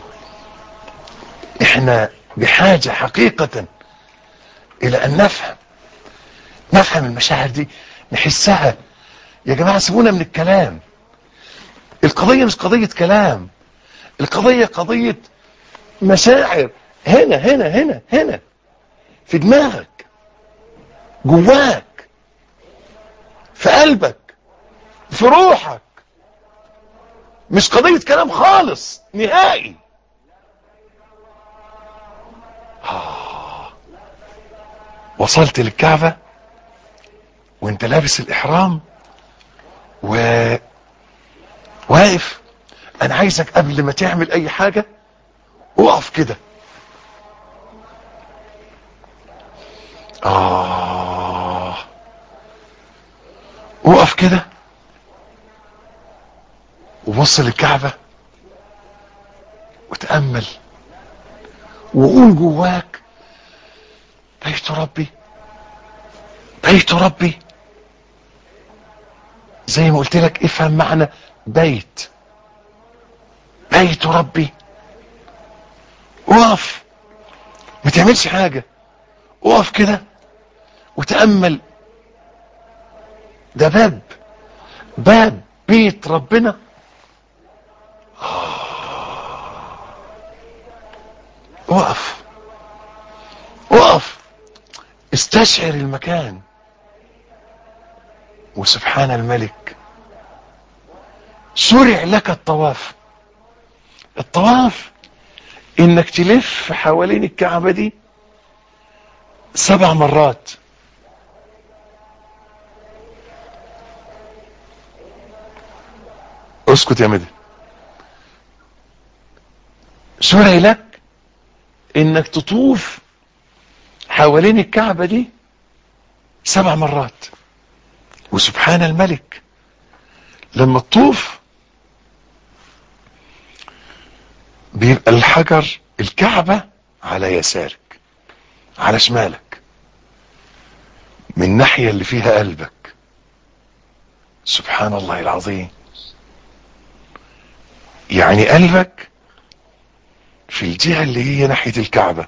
احنا بحاجة حقيقة الى ان نفهم نفهم المشاعر دي نحسها يا جماعة سيبونا من الكلام القضية مش قضية كلام القضية قضية مشاعر هنا هنا هنا هنا في دماغك جواك في قلبك في روحك مش قضية كلام خالص نهائي آه. وصلت للكعبة وانت لابس الإحرام و واقف انا عايزك قبل ما تعمل اي حاجة اقف كده آه وقف كده وبص للكعبة وتأمل وقول جواك بيت ربي بيت ربي زي ما قلت لك افهم معنى بيت بيت ربي اقف ما تعملش حاجة اقف كده وتأمل ده باب باب بيت ربنا اقف اقف استشعر المكان وسبحان الملك شرع لك الطواف الطواف انك تلف حوالين الكعبة دي سبع مرات اسكت يا مدن شرع لك انك تطوف حوالين الكعبة دي سبع مرات وسبحان الملك لما تطوف بيبقى الحجر الكعبة على يسارك على شمالك من الناحية اللي فيها قلبك سبحان الله العظيم يعني قلبك في الجهة اللي هي ناحية الكعبة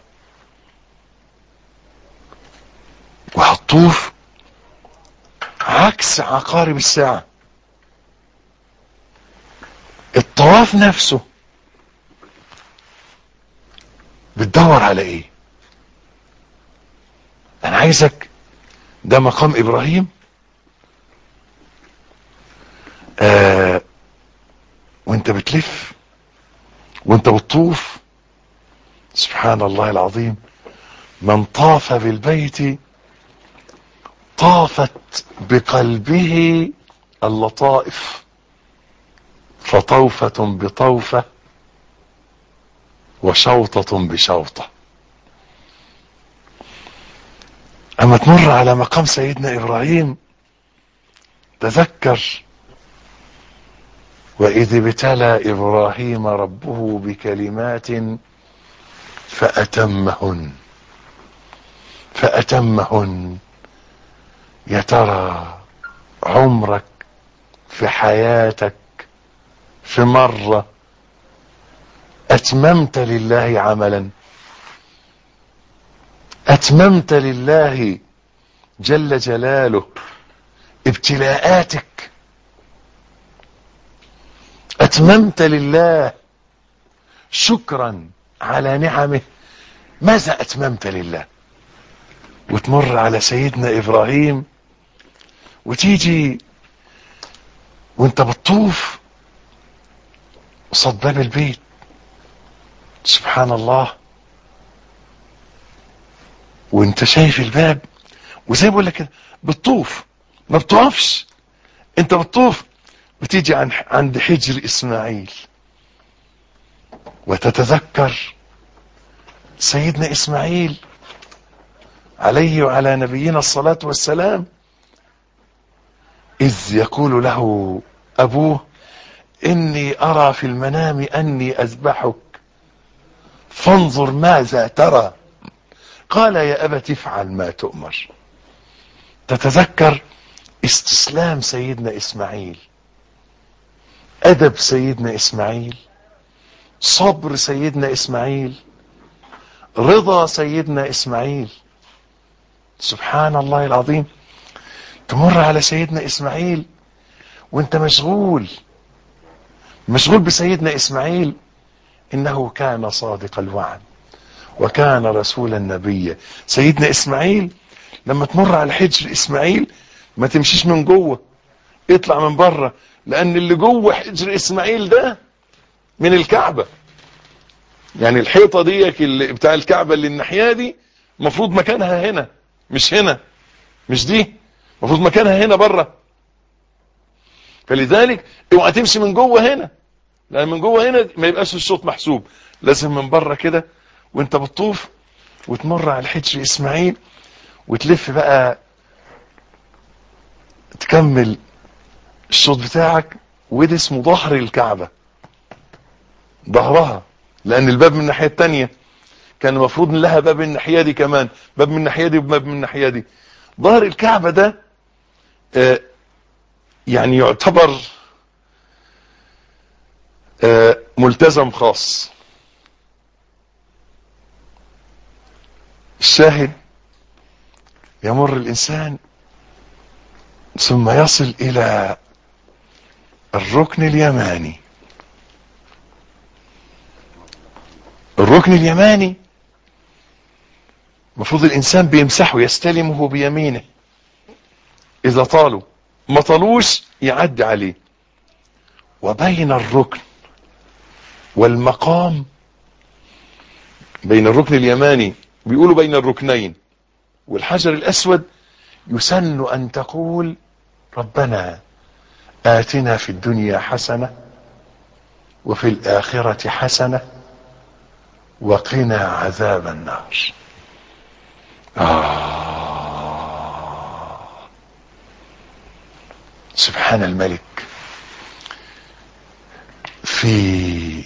وهتطوف عكس عقارب الساعة الطواف نفسه بتدور على ايه انا عايزك ده مقام ابراهيم آه وانت بتلف وانت بتطوف سبحان الله العظيم من طاف بالبيت طافت بقلبه اللطائف فطوفة بطوفة وشوطة بشوطة اما تمر على مقام سيدنا ابراهيم تذكر واذ ابتلى ابراهيم ربه بكلمات فاتمهن فاتمهن يا ترى عمرك في حياتك في مرة اتممت لله عملا اتممت لله جل جلاله ابتلاءاتك اتممت لله شكرا على نعمه ماذا اتممت لله وتمر على سيدنا ابراهيم وتيجي وانت بتطوف قصاد باب البيت سبحان الله وانت شايف الباب وزي بقول لك كده بتطوف ما بتقفش انت بتطوف بتيجي عن عند حجر اسماعيل وتتذكر سيدنا اسماعيل عليه وعلى نبينا الصلاة والسلام إذ يقول له أبوه إني أرى في المنام أني أذبحك فانظر ماذا ترى قال يا أبت افعل ما تؤمر تتذكر استسلام سيدنا إسماعيل أدب سيدنا إسماعيل صبر سيدنا إسماعيل رضا سيدنا إسماعيل سبحان الله العظيم تمر على سيدنا إسماعيل وانت مشغول مشغول بسيدنا إسماعيل إنه كان صادق الوعد وكان رسولا نبيا سيدنا إسماعيل لما تمر على حجر إسماعيل ما تمشيش من جوه اطلع من بره لأن اللي جوه حجر إسماعيل ده من الكعبة يعني الحيطة دي اللي بتاع الكعبة اللي الناحية دي مفروض مكانها هنا مش هنا مش دي مفروض مكانها هنا بره فلذلك اوعى تمشي من جوه هنا لان من جوه هنا ما يبقاش الصوت محسوب لازم من بره كده وانت بتطوف وتمر على الحجر اسماعيل وتلف بقى تكمل الصوت بتاعك وده اسمه ظهر الكعبة ظهرها لان الباب من الناحية التانية كان المفروض ان لها باب من الناحية دي كمان باب من الناحية دي وباب من الناحية دي ظهر الكعبة ده آه يعني يعتبر آه ملتزم خاص الشاهد يمر الانسان ثم يصل الى الركن اليماني الركن اليماني المفروض الانسان بيمسحه يستلمه بيمينه اذا طالوا ما طالوش يعدي عليه وبين الركن والمقام بين الركن اليماني بيقولوا بين الركنين والحجر الاسود يسن ان تقول ربنا آتنا في الدنيا حسنة وفي الآخرة حسنة وقنا عذاب النار آه سبحان الملك في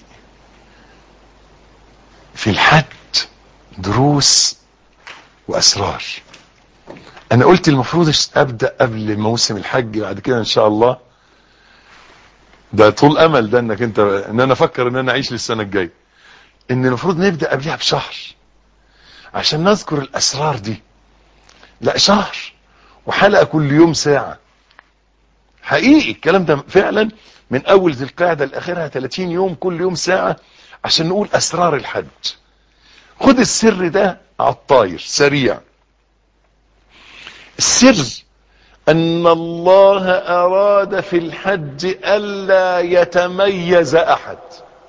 في الحج دروس وأسرار أنا قلت المفروض أبدأ قبل موسم الحج بعد كده إن شاء الله ده طول امل ده انك انت ان انا افكر ان انا اعيش للسنه الجايه ان المفروض نبدا قبلها بشهر عشان نذكر الاسرار دي لا شهر وحلقه كل يوم ساعه حقيقي الكلام ده فعلا من اول ذي القعده لاخرها 30 يوم كل يوم ساعه عشان نقول اسرار الحج خد السر ده على الطاير سريع السر ان الله اراد في الحج الا يتميز احد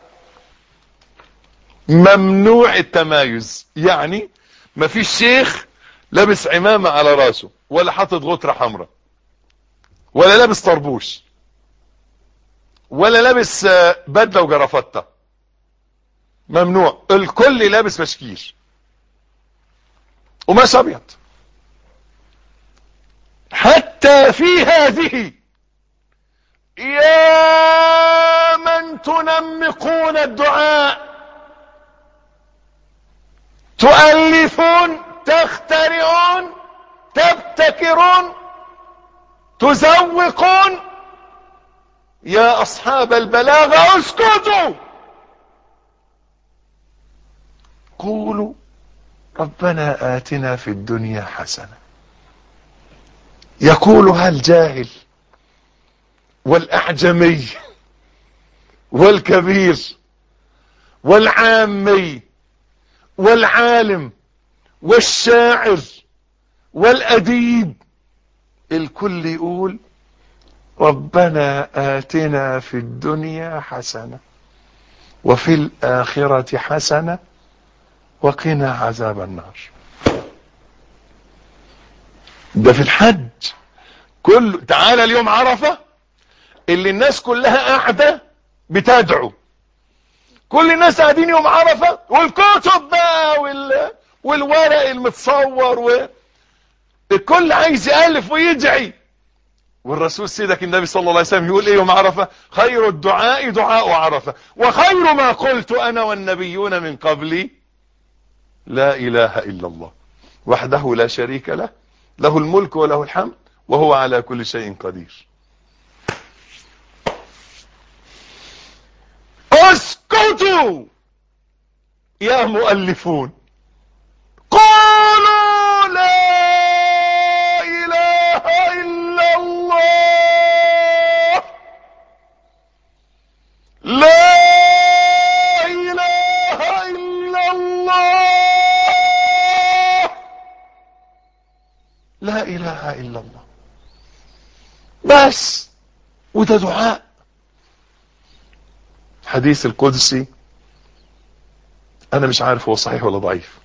ممنوع التمايز يعني ما فيش شيخ لابس عمامة على راسه ولا حاطط غترة حمراء ولا لابس طربوش ولا لابس بدلة وجرافطة ممنوع الكل لابس بشكير وماش ابيض حتى في هذه يا من تنمقون الدعاء تؤلفون تخترعون تبتكرون تزوقون يا اصحاب البلاغه اسكتوا قولوا ربنا آتنا في الدنيا حسنه يقولها الجاهل والاعجمي والكبير والعامي والعالم والشاعر والاديب الكل يقول ربنا آتنا في الدنيا حسنة وفي الآخرة حسنة وقنا عذاب النار ده في الحج كل تعالى اليوم عرفة اللي الناس كلها قاعدة بتدعو كل الناس قاعدين يوم عرفة والكتب بقى وال... والورق المتصور و... الكل عايز يألف ويدعي والرسول سيدك النبي صلى الله عليه وسلم يقول ايه يوم عرفة خير الدعاء دعاء عرفة وخير ما قلت انا والنبيون من قبلي لا اله الا الله وحده لا شريك له له الملك وله الحمد وهو على كل شيء قدير اسكتوا يا مؤلفون قولوا لا اله الا الله لا اله الا الله لا اله الا الله بس وده دعاء حديث القدسي انا مش عارف هو صحيح ولا ضعيف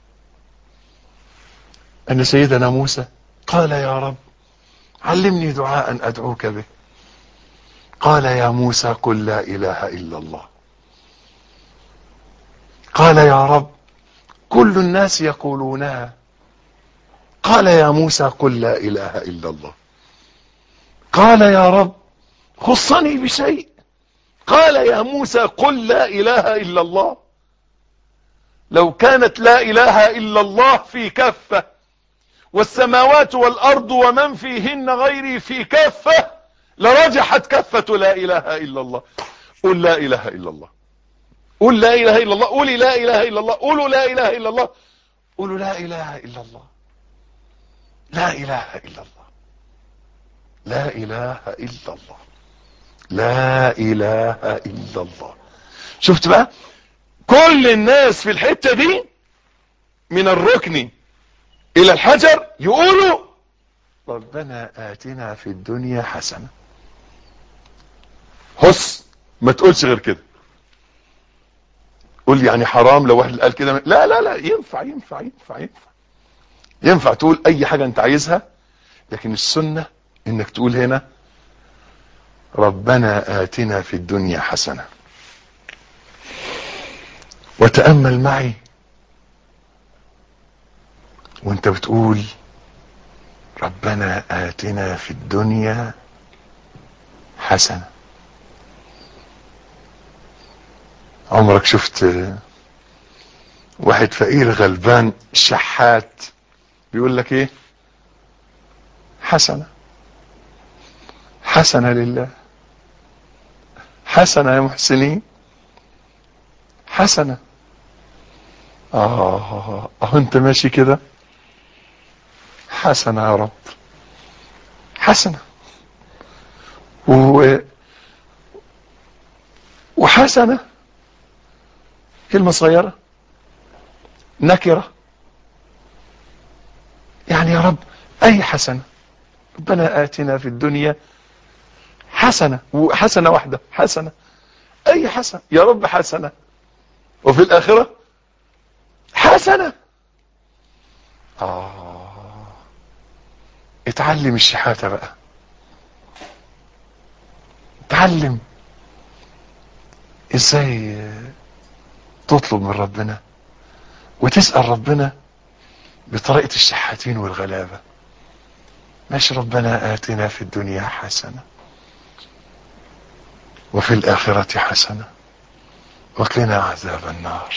ان سيدنا موسى قال يا رب علمني دعاء ادعوك به قال يا موسى قل لا اله الا الله قال يا رب كل الناس يقولونها قال يا موسى قل لا اله الا الله قال يا رب خصني بشيء قال يا موسى قل لا اله الا الله لو كانت لا اله الا الله في كفة والسماوات والارض ومن فيهن غيري في كفة لرجحت كفة لا اله الا الله قل لا اله الا الله قل لا اله الا الله قولي لا اله الا الله قولوا لا اله الا الله قولوا لا اله الا الله لا اله الا الله لا اله الا الله لا اله الا الله شفت بقى كل الناس في الحتة دي من الركن الى الحجر يقولوا ربنا اتنا في الدنيا حسنة هص ما تقولش غير كده قول يعني حرام لو واحد قال كده لا لا لا ينفع ينفع ينفع ينفع ينفع تقول اي حاجة انت عايزها لكن السنة انك تقول هنا ربنا آتنا في الدنيا حسنة وتأمل معي وانت بتقول ربنا آتنا في الدنيا حسنة عمرك شفت واحد فقير غلبان شحات بيقول لك ايه حسنة حسنة لله حسنة يا محسنين حسنة اه اه انت ماشي كده حسنة يا رب حسنة و وحسنة كلمة صغيرة نكرة يعني يا رب اي حسنة ربنا آتنا في الدنيا حسنة وحسنة واحدة حسنة اي حسنة يا رب حسنة وفي الاخرة حسنة اه اتعلم الشحاتة بقى اتعلم ازاي تطلب من ربنا وتسأل ربنا بطريقة الشحاتين والغلابة ماشي ربنا آتنا في الدنيا حسنة وفي الآخرة حسنة وقنا عذاب النار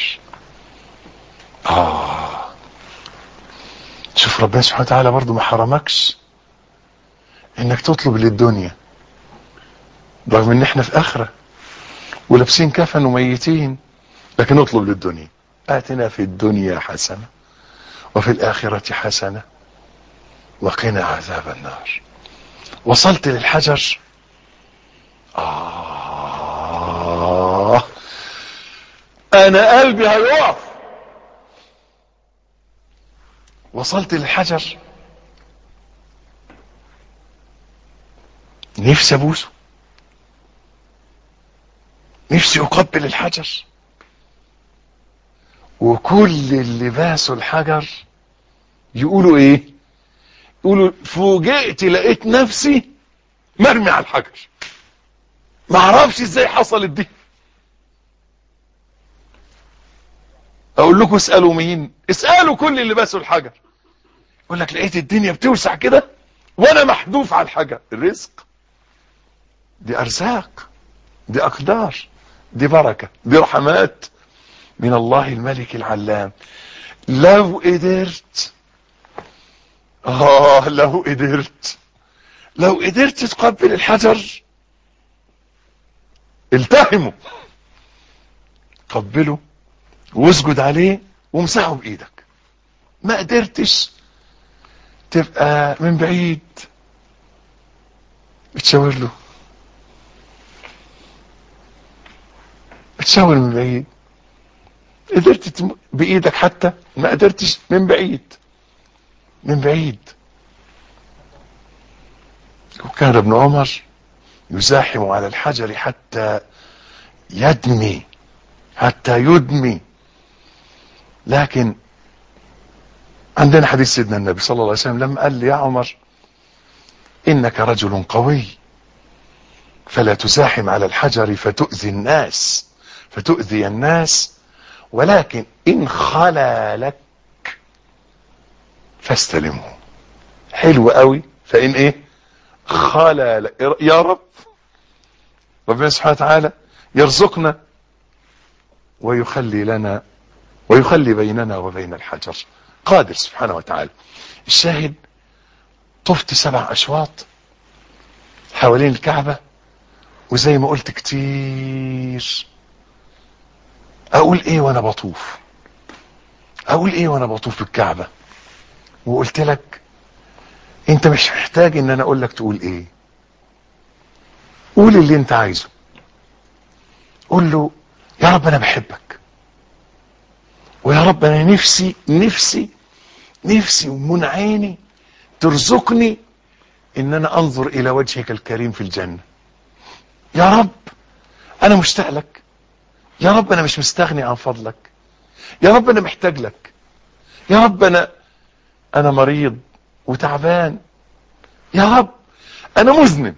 آه شوف ربنا سبحانه وتعالى برضو ما حرمكش انك تطلب للدنيا رغم ان احنا في اخرة ولابسين كفن وميتين لكن اطلب للدنيا آتنا في الدنيا حسنة وفي الآخرة حسنة وقنا عذاب النار وصلت للحجر آه أنا قلبي هيقف وصلت للحجر نفسي ابوسه نفسي اقبل الحجر وكل اللي باسوا الحجر يقولوا ايه يقولوا فوجئت لقيت نفسي مرمي على الحجر ما اعرفش ازاي حصلت دي اقول لكم اسالوا مين اسالوا كل اللي باسوا الحجر يقول لك لقيت الدنيا بتوسع كده وانا محذوف على الحجر الرزق دي ارزاق دي اقدار دي بركة دي رحمات من الله الملك العلام لو قدرت اه لو قدرت لو قدرت تقبل الحجر التهمه قبله واسجد عليه وامسحه بايدك ما قدرتش تبقى من بعيد بتشاور له بتشاور من بعيد قدرت تم... بايدك حتى ما قدرتش من بعيد من بعيد وكان ابن عمر يزاحم على الحجر حتى يدمي حتى يدمي لكن عندنا حديث سيدنا النبي صلى الله عليه وسلم لما قال لي يا عمر انك رجل قوي فلا تزاحم على الحجر فتؤذي الناس فتؤذي الناس ولكن ان خلا لك فاستلمه حلو قوي فان ايه خلا لك يا رب ربنا سبحانه وتعالى يرزقنا ويخلي لنا ويخلي بيننا وبين الحجر قادر سبحانه وتعالى الشاهد طفت سبع اشواط حوالين الكعبة وزي ما قلت كتير اقول ايه وانا بطوف اقول ايه وانا بطوف بالكعبة وقلت لك انت مش محتاج ان انا اقول لك تقول ايه قول اللي انت عايزه قول له يا رب انا بحبك ويا رب انا نفسي نفسي نفسي ومن عيني ترزقني ان انا انظر الى وجهك الكريم في الجنة يا رب انا مشتاق لك يا رب انا مش مستغني عن فضلك يا رب انا محتاج لك يا رب انا انا مريض وتعبان يا رب انا مذنب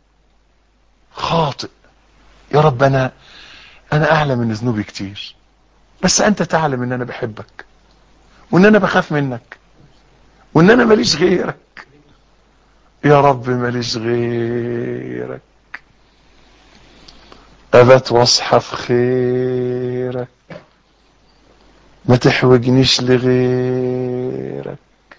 خاطئ يا رب انا انا اعلم من ذنوبي كتير بس انت تعلم ان انا بحبك وان انا بخاف منك وان انا ماليش غيرك يا رب ماليش غيرك ابت واصحى في خيرك ما تحوجنيش لغيرك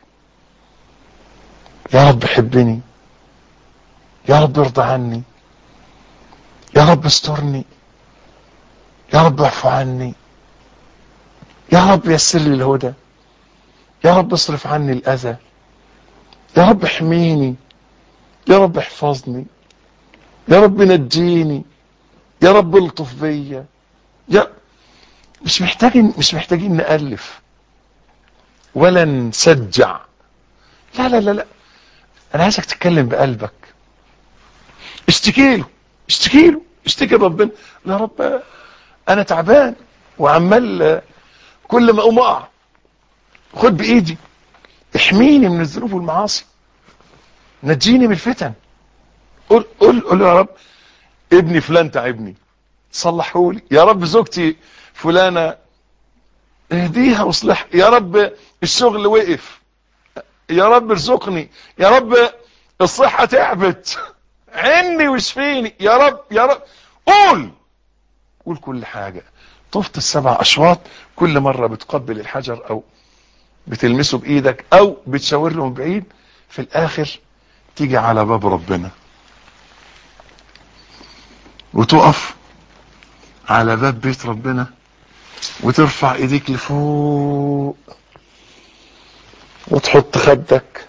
يا رب حبني يا رب ارضى عني يا رب استرني يا رب اعفو عني يا رب يسر لي الهدى يا رب اصرف عني الاذى يا رب احميني يا رب احفظني يا رب نجيني يا رب الطف بيا يا مش محتاجين مش محتاجين نألف ولا نسجع لا لا لا لا انا عايزك تتكلم بقلبك اشتكي له اشتكي له اشتكي ربنا يا رب انا تعبان وعمال كل ما اقوم اقع خد بايدي احميني من الذنوب والمعاصي نجيني من الفتن قول قول قول يا رب ابني فلان تعبني صلحولي يا رب زوجتي فلانة اهديها واصلح يا رب الشغل وقف يا رب ارزقني يا رب الصحة تعبت عني واشفيني يا رب يا رب قول قول كل حاجة طفت السبع اشواط كل مرة بتقبل الحجر او بتلمسه بايدك او بتشاور له من بعيد في الاخر تيجي على باب ربنا وتقف على باب بيت ربنا وترفع ايديك لفوق وتحط خدك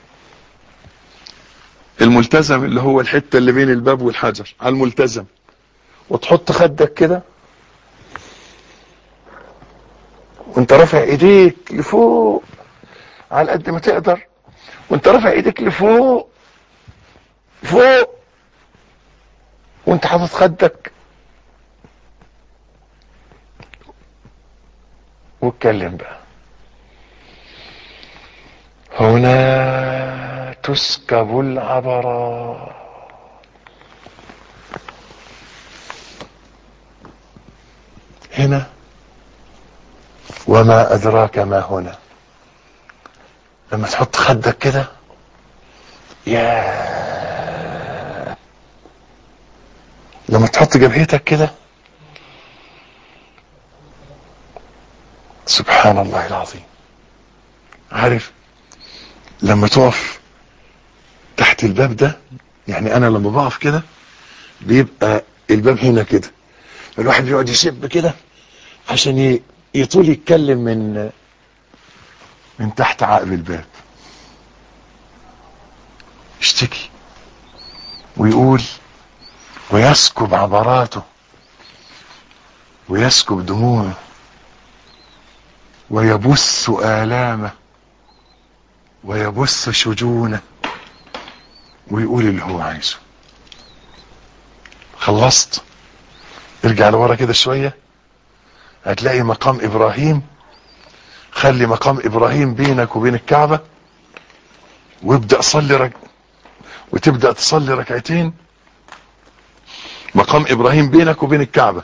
الملتزم اللي هو الحتة اللي بين الباب والحجر على الملتزم وتحط خدك كده وانت رافع ايديك لفوق على قد ما تقدر وانت رافع ايديك لفوق فوق وانت حاطط خدك واتكلم بقى هنا تسكب العبرات هنا وما أدراك ما هنا لما تحط خدك كده يا لما تحط جبهتك كده سبحان الله العظيم عارف لما تقف تحت الباب ده يعني انا لما بقف كده بيبقى الباب هنا كده الواحد بيقعد يشب كده عشان ي- يطول يتكلم من من تحت عقب الباب يشتكي ويقول ويسكب عبراته ويسكب دموعه ويبث آلامه ويبث شجونه ويقول اللي هو عايزه خلصت ارجع لورا كده شوية هتلاقي مقام ابراهيم خلي مقام ابراهيم بينك وبين الكعبة وابدأ صلي رك... وتبدأ تصلي ركعتين مقام ابراهيم بينك وبين الكعبة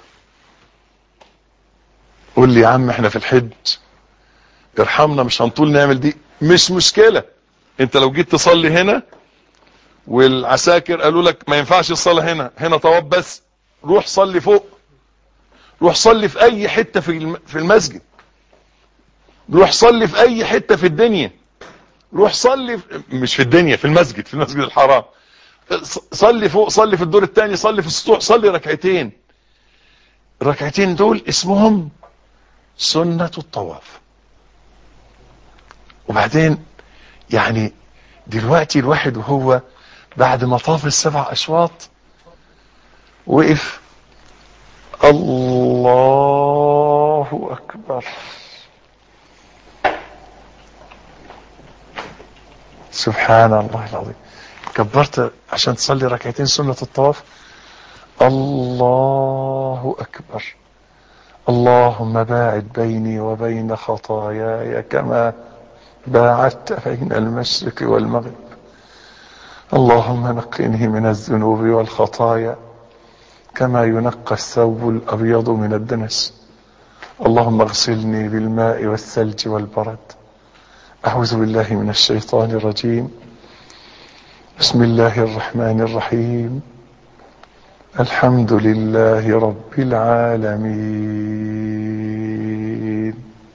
قول لي يا عم احنا في الحج ارحمنا مش هنطول نعمل دي مش مشكلة انت لو جيت تصلي هنا والعساكر قالوا لك ما ينفعش الصلاة هنا هنا طواف بس روح صلي فوق روح صلي في اي حتة في الم- في المسجد روح صلي في اي حتة في الدنيا روح صلي في مش في الدنيا في المسجد في المسجد الحرام ص- صلي فوق صلي في الدور الثاني صلي في السطوح صلي ركعتين الركعتين دول اسمهم سنة الطواف وبعدين يعني دلوقتي الواحد وهو بعد ما طاف السبع اشواط وقف الله اكبر سبحان الله العظيم كبرت عشان تصلي ركعتين سنة الطواف الله اكبر اللهم باعد بيني وبين خطاياي كما باعدت بين المشرق والمغرب اللهم نقني من الذنوب والخطايا كما ينقى الثوب الأبيض من الدنس اللهم اغسلني بالماء والثلج والبرد أعوذ بالله من الشيطان الرجيم بسم الله الرحمن الرحيم الحمد لله رب العالمين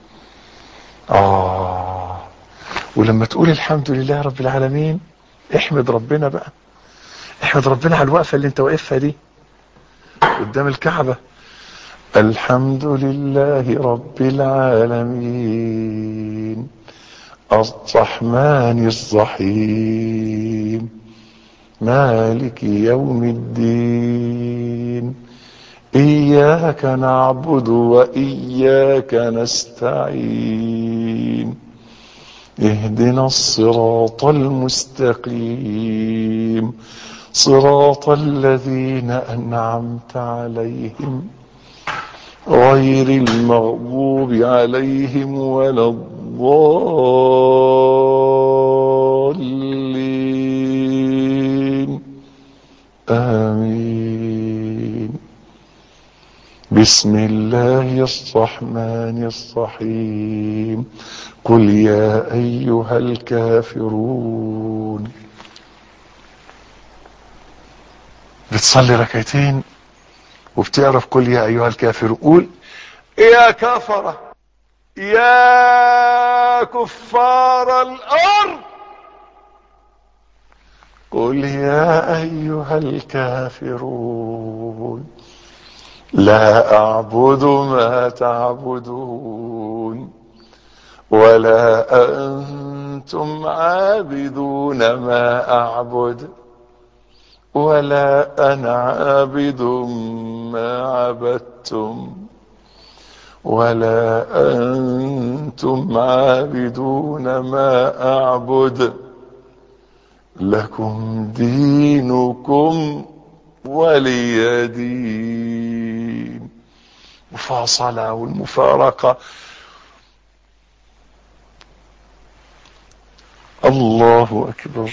آه ولما تقول الحمد لله رب العالمين احمد ربنا بقى احمد ربنا على الوقفة اللي انت واقفها دي قدام الكعبة الحمد لله رب العالمين الرحمن الرحيم مالك يوم الدين إياك نعبد وإياك نستعين اهدنا الصراط المستقيم صراط الذين أنعمت عليهم غير المغضوب عليهم ولا الضالين آمين بسم الله الرحمن الرحيم قل يا أيها الكافرون بتصلي ركعتين وبتعرف قل يا أيها الكافرون قول يا كفرة يا كفار الأرض قل يا أيها الكافرون لا أعبد ما تعبدون ولا أنتم عابدون ما أعبد ولا أنا عابد ما عبدتم ولا أنتم عابدون ما أعبد لكم دينكم ولي دين مفاصلة والمفارقة الله أكبر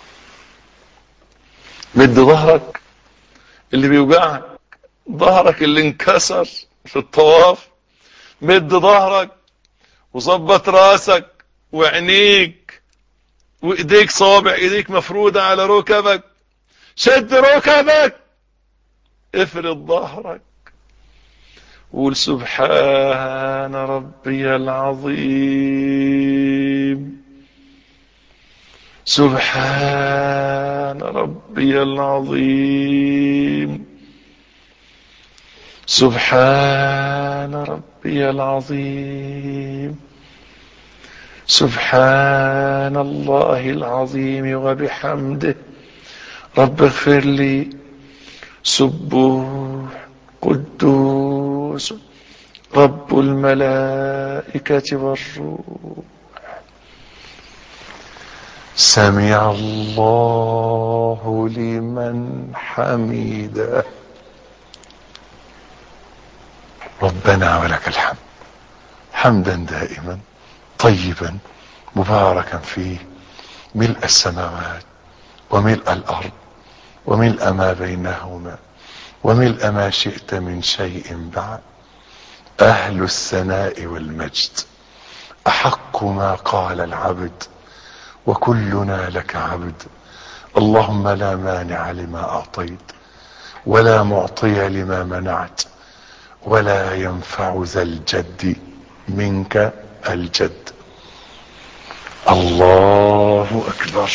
مد ظهرك اللي بيوجعك ظهرك اللي انكسر في الطواف مد ظهرك وظبط راسك وعينيك وايديك صوابع ايديك مفرودة على ركبك شد ركبك افرد ظهرك قول سبحان ربي العظيم سبحان ربي العظيم سبحان ربي العظيم سبحان الله العظيم وبحمده رب اغفر لي سبوح قدوس رب الملائكة والروح سمع الله لمن حمده ربنا ولك الحمد حمدا دائما طيبا مباركا فيه ملء السماوات وملء الارض وملء ما بينهما وملء ما شئت من شيء بعد اهل الثناء والمجد احق ما قال العبد وكلنا لك عبد اللهم لا مانع لما اعطيت ولا معطي لما منعت ولا ينفع ذا الجد منك الجد الله اكبر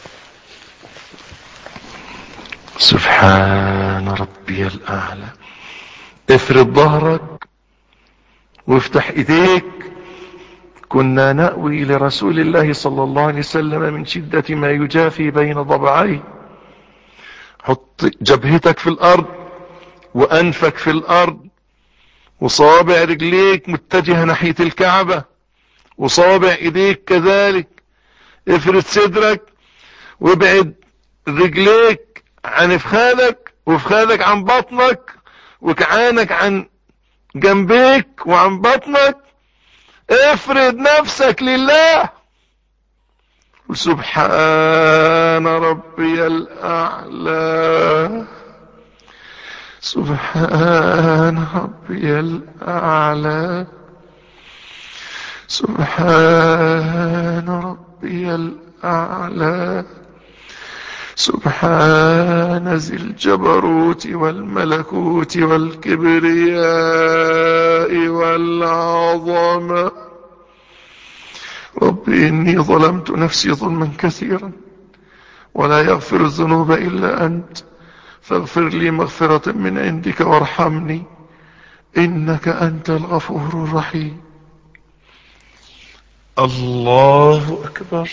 سبحان ربي الاعلى افرد ظهرك وافتح ايديك كنا نأوي لرسول الله صلى الله عليه وسلم من شدة ما يجافي بين ضبعيه حط جبهتك في الارض وانفك في الارض وصابع رجليك متجهة ناحية الكعبة وصابع ايديك كذلك افرد صدرك وابعد رجليك عن افخاذك وافخاذك عن بطنك وكعانك عن جنبيك وعن بطنك افرد نفسك لله سبحان ربي الاعلى سبحان ربي الاعلى سبحان ربي الاعلى سبحان ذي الجبروت والملكوت والكبرياء والعظمه رب إني ظلمت نفسي ظلما كثيرا ولا يغفر الذنوب إلا أنت فاغفر لي مغفرة من عندك وارحمني إنك أنت الغفور الرحيم الله أكبر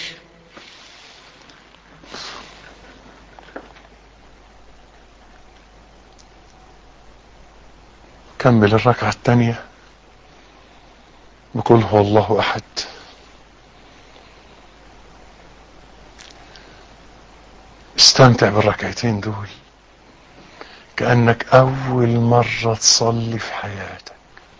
كمل الركعة الثانية بقول هو الله أحد استمتع بالركعتين دول كأنك أول مرة تصلي في حياتك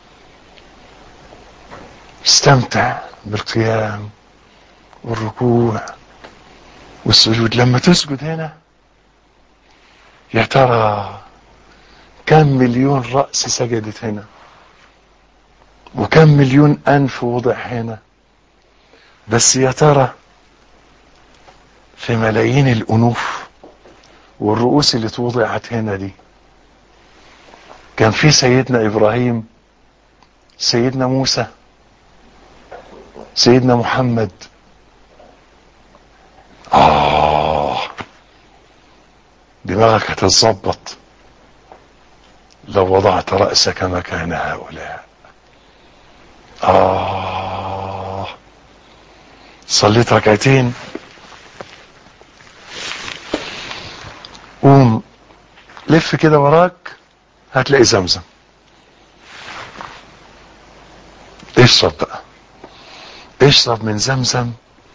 استمتع بالقيام والركوع والسجود لما تسجد هنا يا ترى كم مليون رأس سجدت هنا وكم مليون أنف وضع هنا بس يا ترى في ملايين الأنوف والرؤوس اللي توضعت هنا دي كان في سيدنا إبراهيم سيدنا موسى سيدنا محمد آه دماغك هتتظبط لو وضعت رأسك مكان هؤلاء آه صليت ركعتين قوم لف كده وراك هتلاقي زمزم اشرب بقى اشرب من زمزم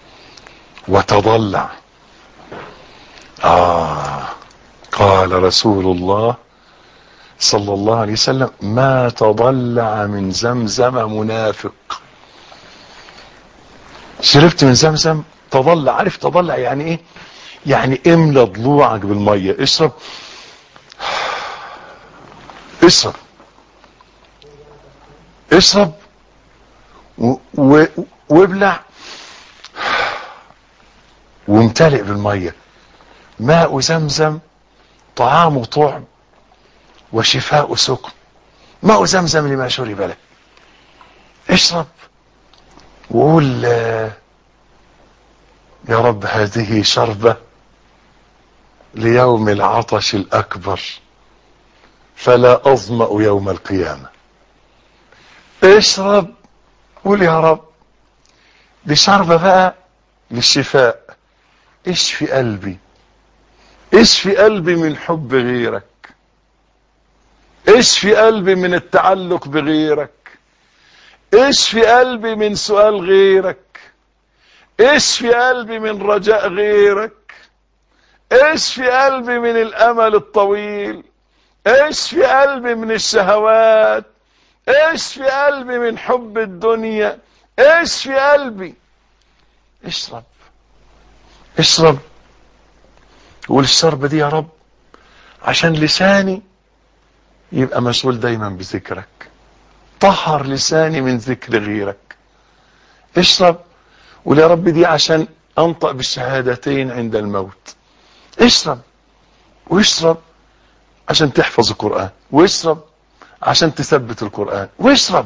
وتضلع آه قال رسول الله صلى الله عليه وسلم ما تضلع من زمزم منافق شربت من زمزم تضلع عارف تضلع يعني ايه يعني املى ضلوعك بالميه اشرب اشرب اشرب و... و... وابلع وممتلئ بالمية ماء زمزم طعام طعم وشفاء سقم ماء زمزم لما شرب له اشرب وقول آه، يا رب هذه شربة ليوم العطش الأكبر فلا أظمأ يوم القيامة اشرب قول يا رب دي شربة بقى للشفاء اشفي قلبي اشفي قلبي من حب غيرك اشفي قلبي من التعلق بغيرك اشفي قلبي من سؤال غيرك اشفي قلبي من رجاء غيرك اشفي قلبي من الامل الطويل اشفي قلبي من الشهوات اشفي قلبي من حب الدنيا اشفي قلبي اشرب اشرب قول الشربة دي يا رب عشان لساني يبقى مشغول دايما بذكرك طهر لساني من ذكر غيرك اشرب قول يا رب دي عشان انطق بالشهادتين عند الموت اشرب واشرب عشان تحفظ القرآن واشرب عشان تثبت القرآن واشرب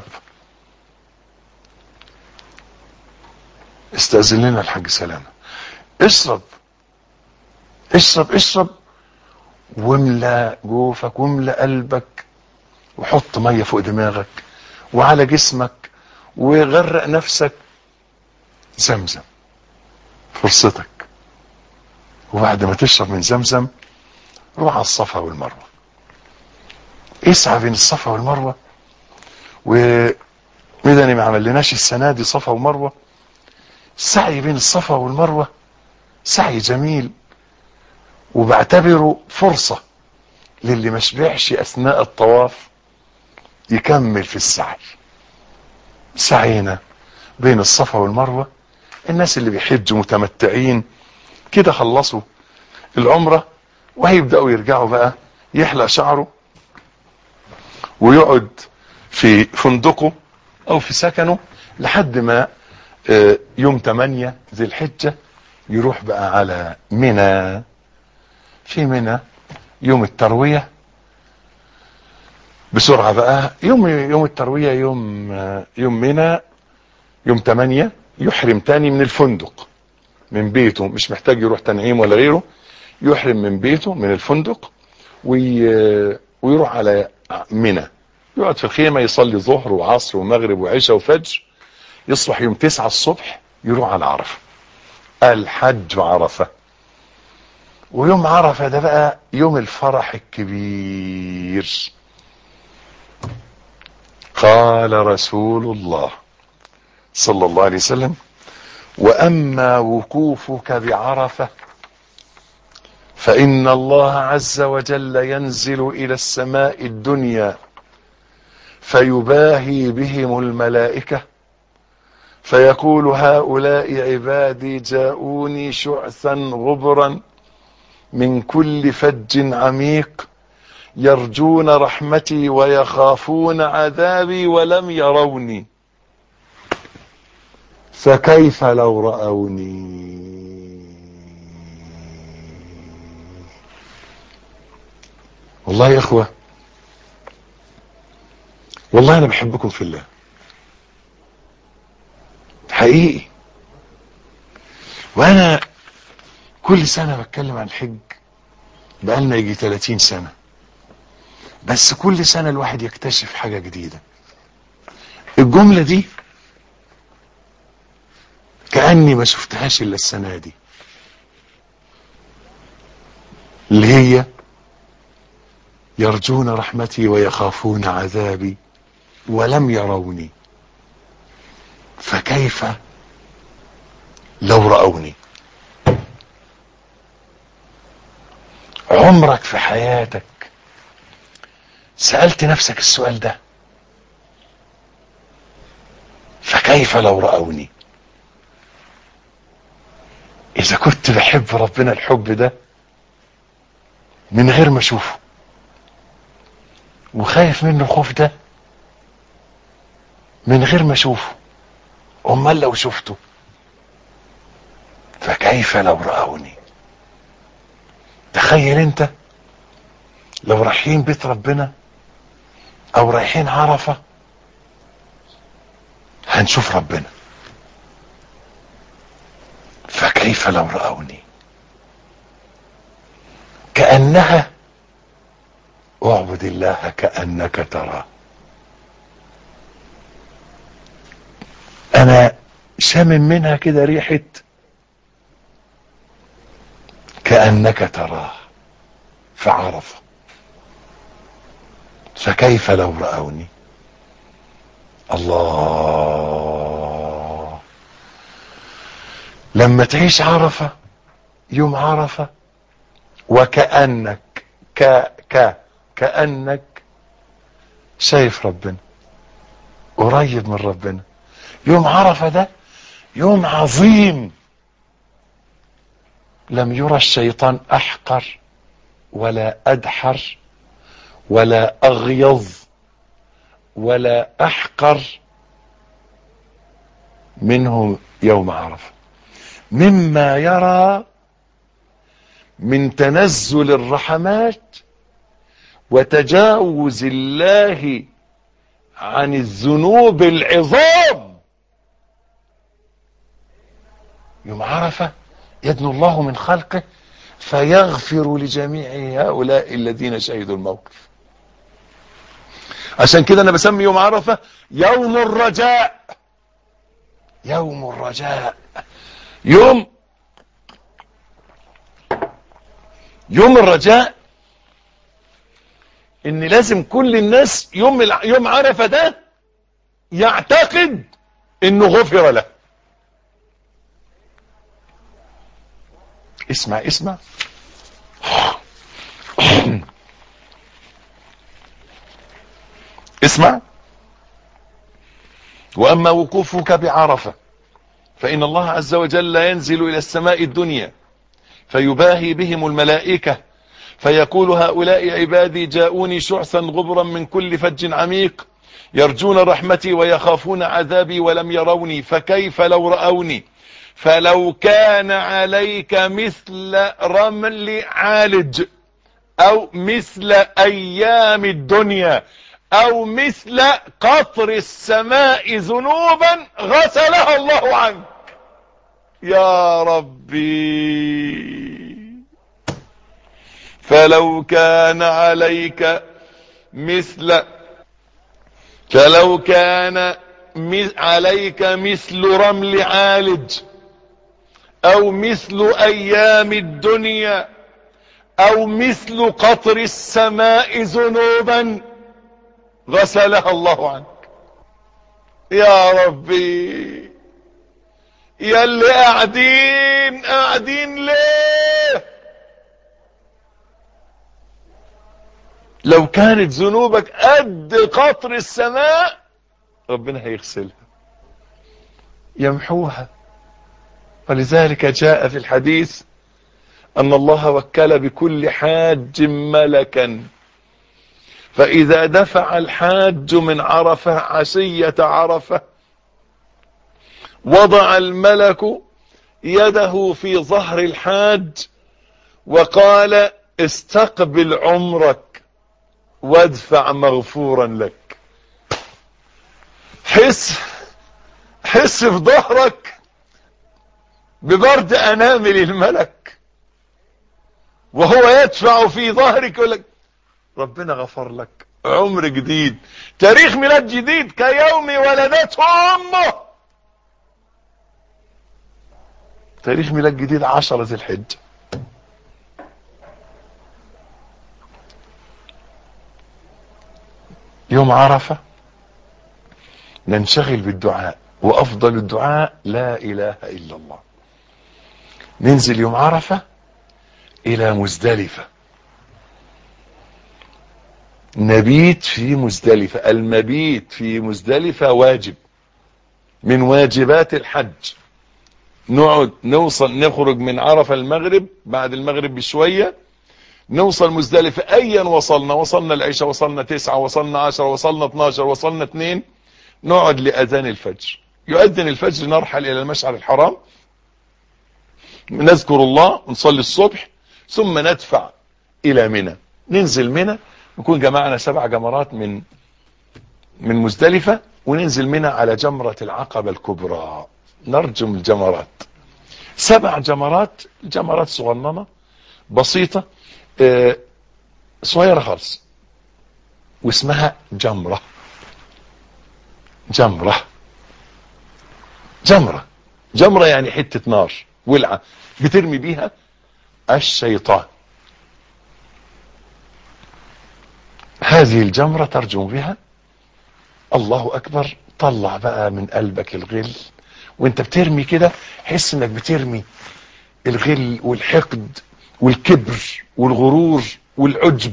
استأذن لنا الحاج سلامة اشرب اشرب اشرب واملى جوفك واملى قلبك وحط ميه فوق دماغك وعلى جسمك وغرق نفسك زمزم فرصتك وبعد ما تشرب من زمزم روح على الصفا والمروه اسعى بين الصفا والمروه ومدني ما عملناش السنه دي صفا ومروه السعي بين الصفا والمروه سعي جميل وبعتبره فرصة للي ما شبعش أثناء الطواف يكمل في السعي سعينا بين الصفا والمروة الناس اللي بيحجوا متمتعين كده خلصوا العمرة وهيبدأوا يرجعوا بقى يحلق شعره ويقعد في فندقه أو في سكنه لحد ما آه، يوم 8 ذي الحجة يروح بقى على منى في منى يوم التروية بسرعة بقى يوم يوم التروية يوم يوم منى يوم 8 يحرم تاني من الفندق من بيته مش محتاج يروح تنعيم ولا غيره يحرم من بيته من الفندق وي ويروح على منى يقعد في الخيمة يصلي ظهر وعصر ومغرب وعشاء وفجر يصبح يوم 9 الصبح يروح على عرفة الحج عرفة ويوم عرفة ده بقى يوم الفرح الكبير قال رسول الله صلى الله عليه وسلم وأما وقوفك بعرفة فإن الله عز وجل ينزل إلى السماء الدنيا فيباهي بهم الملائكة فيقول هؤلاء عبادي جاءوني شعثا غبرا من كل فج عميق يرجون رحمتي ويخافون عذابي ولم يروني فكيف لو رأوني والله يا اخوة والله انا بحبكم في الله حقيقي وانا كل سنة بتكلم عن الحج بقالنا يجي 30 سنة بس كل سنة الواحد يكتشف حاجة جديدة الجملة دي كأني ما شفتهاش إلا السنة دي اللي هي يرجون رحمتي ويخافون عذابي ولم يروني فكيف لو رأوني عمرك في حياتك سألت نفسك السؤال ده فكيف لو رأوني إذا كنت بحب ربنا الحب ده من غير ما أشوفه وخايف منه الخوف ده من غير ما أشوفه أمال لو شفته فكيف لو رأوني تخيل انت لو رايحين بيت ربنا او رايحين عرفة هنشوف ربنا فكيف لو رأوني كأنها اعبد الله كأنك تراه انا شامم منها كده ريحة كأنك تراه فعرف فكيف لو رأوني الله لما تعيش عرفة يوم عرفة وكأنك ك ك كأنك شايف ربنا قريب من ربنا يوم عرفة ده يوم عظيم لم يرى الشيطان احقر ولا ادحر ولا اغيظ ولا احقر منه يوم عرفه مما يرى من تنزل الرحمات وتجاوز الله عن الذنوب العظام يوم عرفه يدنو الله من خلقه فيغفر لجميع هؤلاء الذين شهدوا الموقف عشان كده انا بسمي يوم عرفة يوم الرجاء يوم الرجاء يوم يوم الرجاء ان لازم كل الناس يوم الع- يوم عرفة ده يعتقد انه غفر له اسمع اسمع اسمع واما وقوفك بعرفة فان الله عز وجل ينزل الى السماء الدنيا فيباهي بهم الملائكة فيقول هؤلاء عبادي جاءوني شعثا غبرا من كل فج عميق يرجون رحمتي ويخافون عذابي ولم يروني فكيف لو رأوني فلو كان عليك مثل رمل عالج او مثل ايام الدنيا او مثل قطر السماء ذنوبا غسلها الله عنك يا ربي فلو كان عليك مثل فلو كان م- عليك مثل رمل عالج او مثل ايام الدنيا او مثل قطر السماء ذنوبا غسلها الله عنك يا ربي يا اللي قاعدين قاعدين ليه لو كانت ذنوبك قد قطر السماء ربنا هيغسلها يمحوها ولذلك جاء في الحديث أن الله وكل بكل حاج ملكا فإذا دفع الحاج من عرفة عشية عرفة وضع الملك يده في ظهر الحاج وقال استقبل عمرك وادفع مغفورا لك حس حس في ظهرك ببرد انامل الملك وهو يدفع في ظهرك يقول لك ربنا غفر لك عمر جديد تاريخ ميلاد جديد كيوم ولدته امه تاريخ ميلاد جديد عشرة ذي الحجة يوم عرفة ننشغل بالدعاء وافضل الدعاء لا اله الا الله ننزل يوم عرفة الى مزدلفة نبيت في مزدلفة المبيت في مزدلفة واجب من واجبات الحج نقعد نوصل نخرج من عرفة المغرب بعد المغرب بشوية نوصل مزدلفة ايا وصلنا وصلنا العشاء وصلنا تسعة وصلنا عشرة وصلنا اتناشر وصلنا اتنين نقعد لأذان الفجر يؤذن الفجر نرحل إلى المشعر الحرام نذكر الله ونصلي الصبح ثم ندفع الى منى ننزل منى نكون جمعنا سبع جمرات من من مزدلفة وننزل منى على جمرة العقبة الكبرى نرجم الجمرات سبع جمرات جمرات صغننة بسيطة اه صغيرة خالص واسمها جمرة جمرة جمرة جمرة يعني حتة نار ولعة بترمي بيها الشيطان هذه الجمرة ترجم بها الله أكبر طلع بقى من قلبك الغل وانت بترمي كده حس انك بترمي الغل والحقد والكبر والغرور والعجب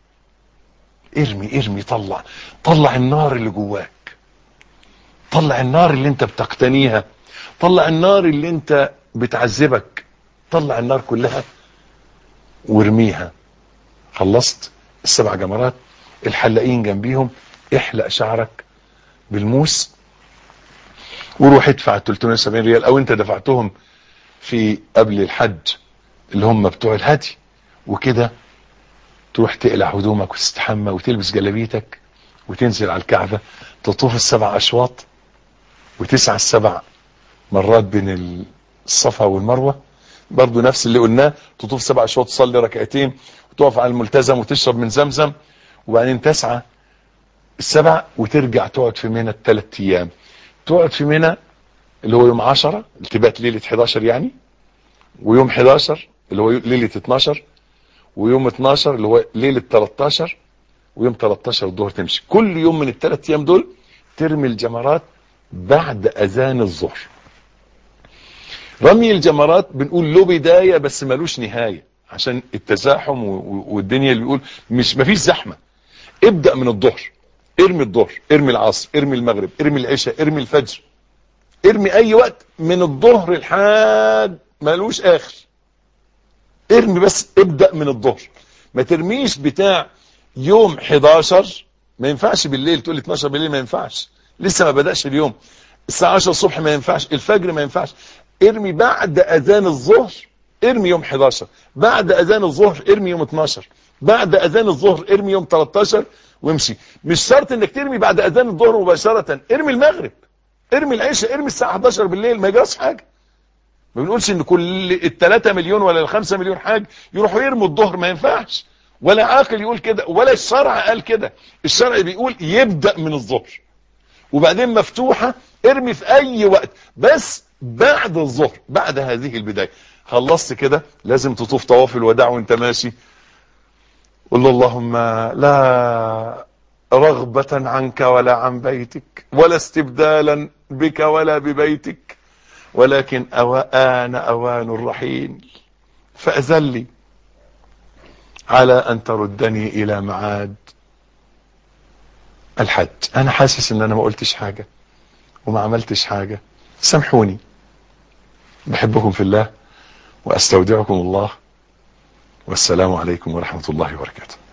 ارمي ارمي طلع طلع النار اللي جواك طلع النار اللي انت بتقتنيها طلع النار اللي انت بتعذبك طلع النار كلها وارميها خلصت السبع جمرات الحلاقين جنبيهم احلق شعرك بالموس وروح ادفع 370 ريال او انت دفعتهم في قبل الحج اللي هم بتوع الهدي وكده تروح تقلع هدومك وتستحمى وتلبس جلابيتك وتنزل على الكعبة تطوف السبع اشواط وتسعى السبع مرات بين الصفا والمروة برضو نفس اللي قلناه تطوف سبع اشواط تصلي ركعتين وتقف على الملتزم وتشرب من زمزم وبعدين تسعى السبع وترجع تقعد في منى الثلاث ايام تقعد في منى اللي هو يوم 10 التبات ليله 11 يعني ويوم 11 اللي هو ليله 12 ويوم 12 اللي هو ليله 13 ويوم 13 الظهر تمشي كل يوم من الثلاث ايام دول ترمي الجمرات بعد اذان الظهر رمي الجمرات بنقول له بدايه بس ملوش نهايه عشان التزاحم والدنيا اللي بيقول مش مفيش زحمه ابدا من الظهر ارمي الظهر ارمي العصر ارمي المغرب ارمي العشاء ارمي الفجر ارمي اي وقت من الظهر لحد ملوش اخر ارمي بس ابدأ من الظهر ما ترميش بتاع يوم 11 ما ينفعش بالليل تقول لي 12 بالليل ما ينفعش لسه ما بدأش اليوم الساعة 10 الصبح ما ينفعش الفجر ما ينفعش ارمي بعد اذان الظهر ارمي يوم 11 بعد اذان الظهر ارمي يوم 12 بعد اذان الظهر ارمي يوم 13 وامشي مش شرط انك ترمي بعد اذان الظهر مباشرة ارمي المغرب ارمي العشاء ارمي الساعة 11 بالليل ما يجراش حاجة ما بنقولش ان كل الثلاثة مليون ولا الخمسة مليون حاج يروحوا يرموا الظهر ما ينفعش ولا عاقل يقول كده ولا الشرع قال كده الشرع بيقول يبدأ من الظهر وبعدين مفتوحة ارمي في اي وقت بس بعد الظهر بعد هذه البداية خلصت كده لازم تطوف طواف الوداع وانت ماشي قل له اللهم لا رغبة عنك ولا عن بيتك ولا استبدالا بك ولا ببيتك ولكن أوان أوان الرحيل فأذن لي على أن تردني إلى معاد الحج أنا حاسس أن أنا ما قلتش حاجة وما عملتش حاجة سامحوني بحبكم في الله وأستودعكم الله والسلام عليكم ورحمة الله وبركاته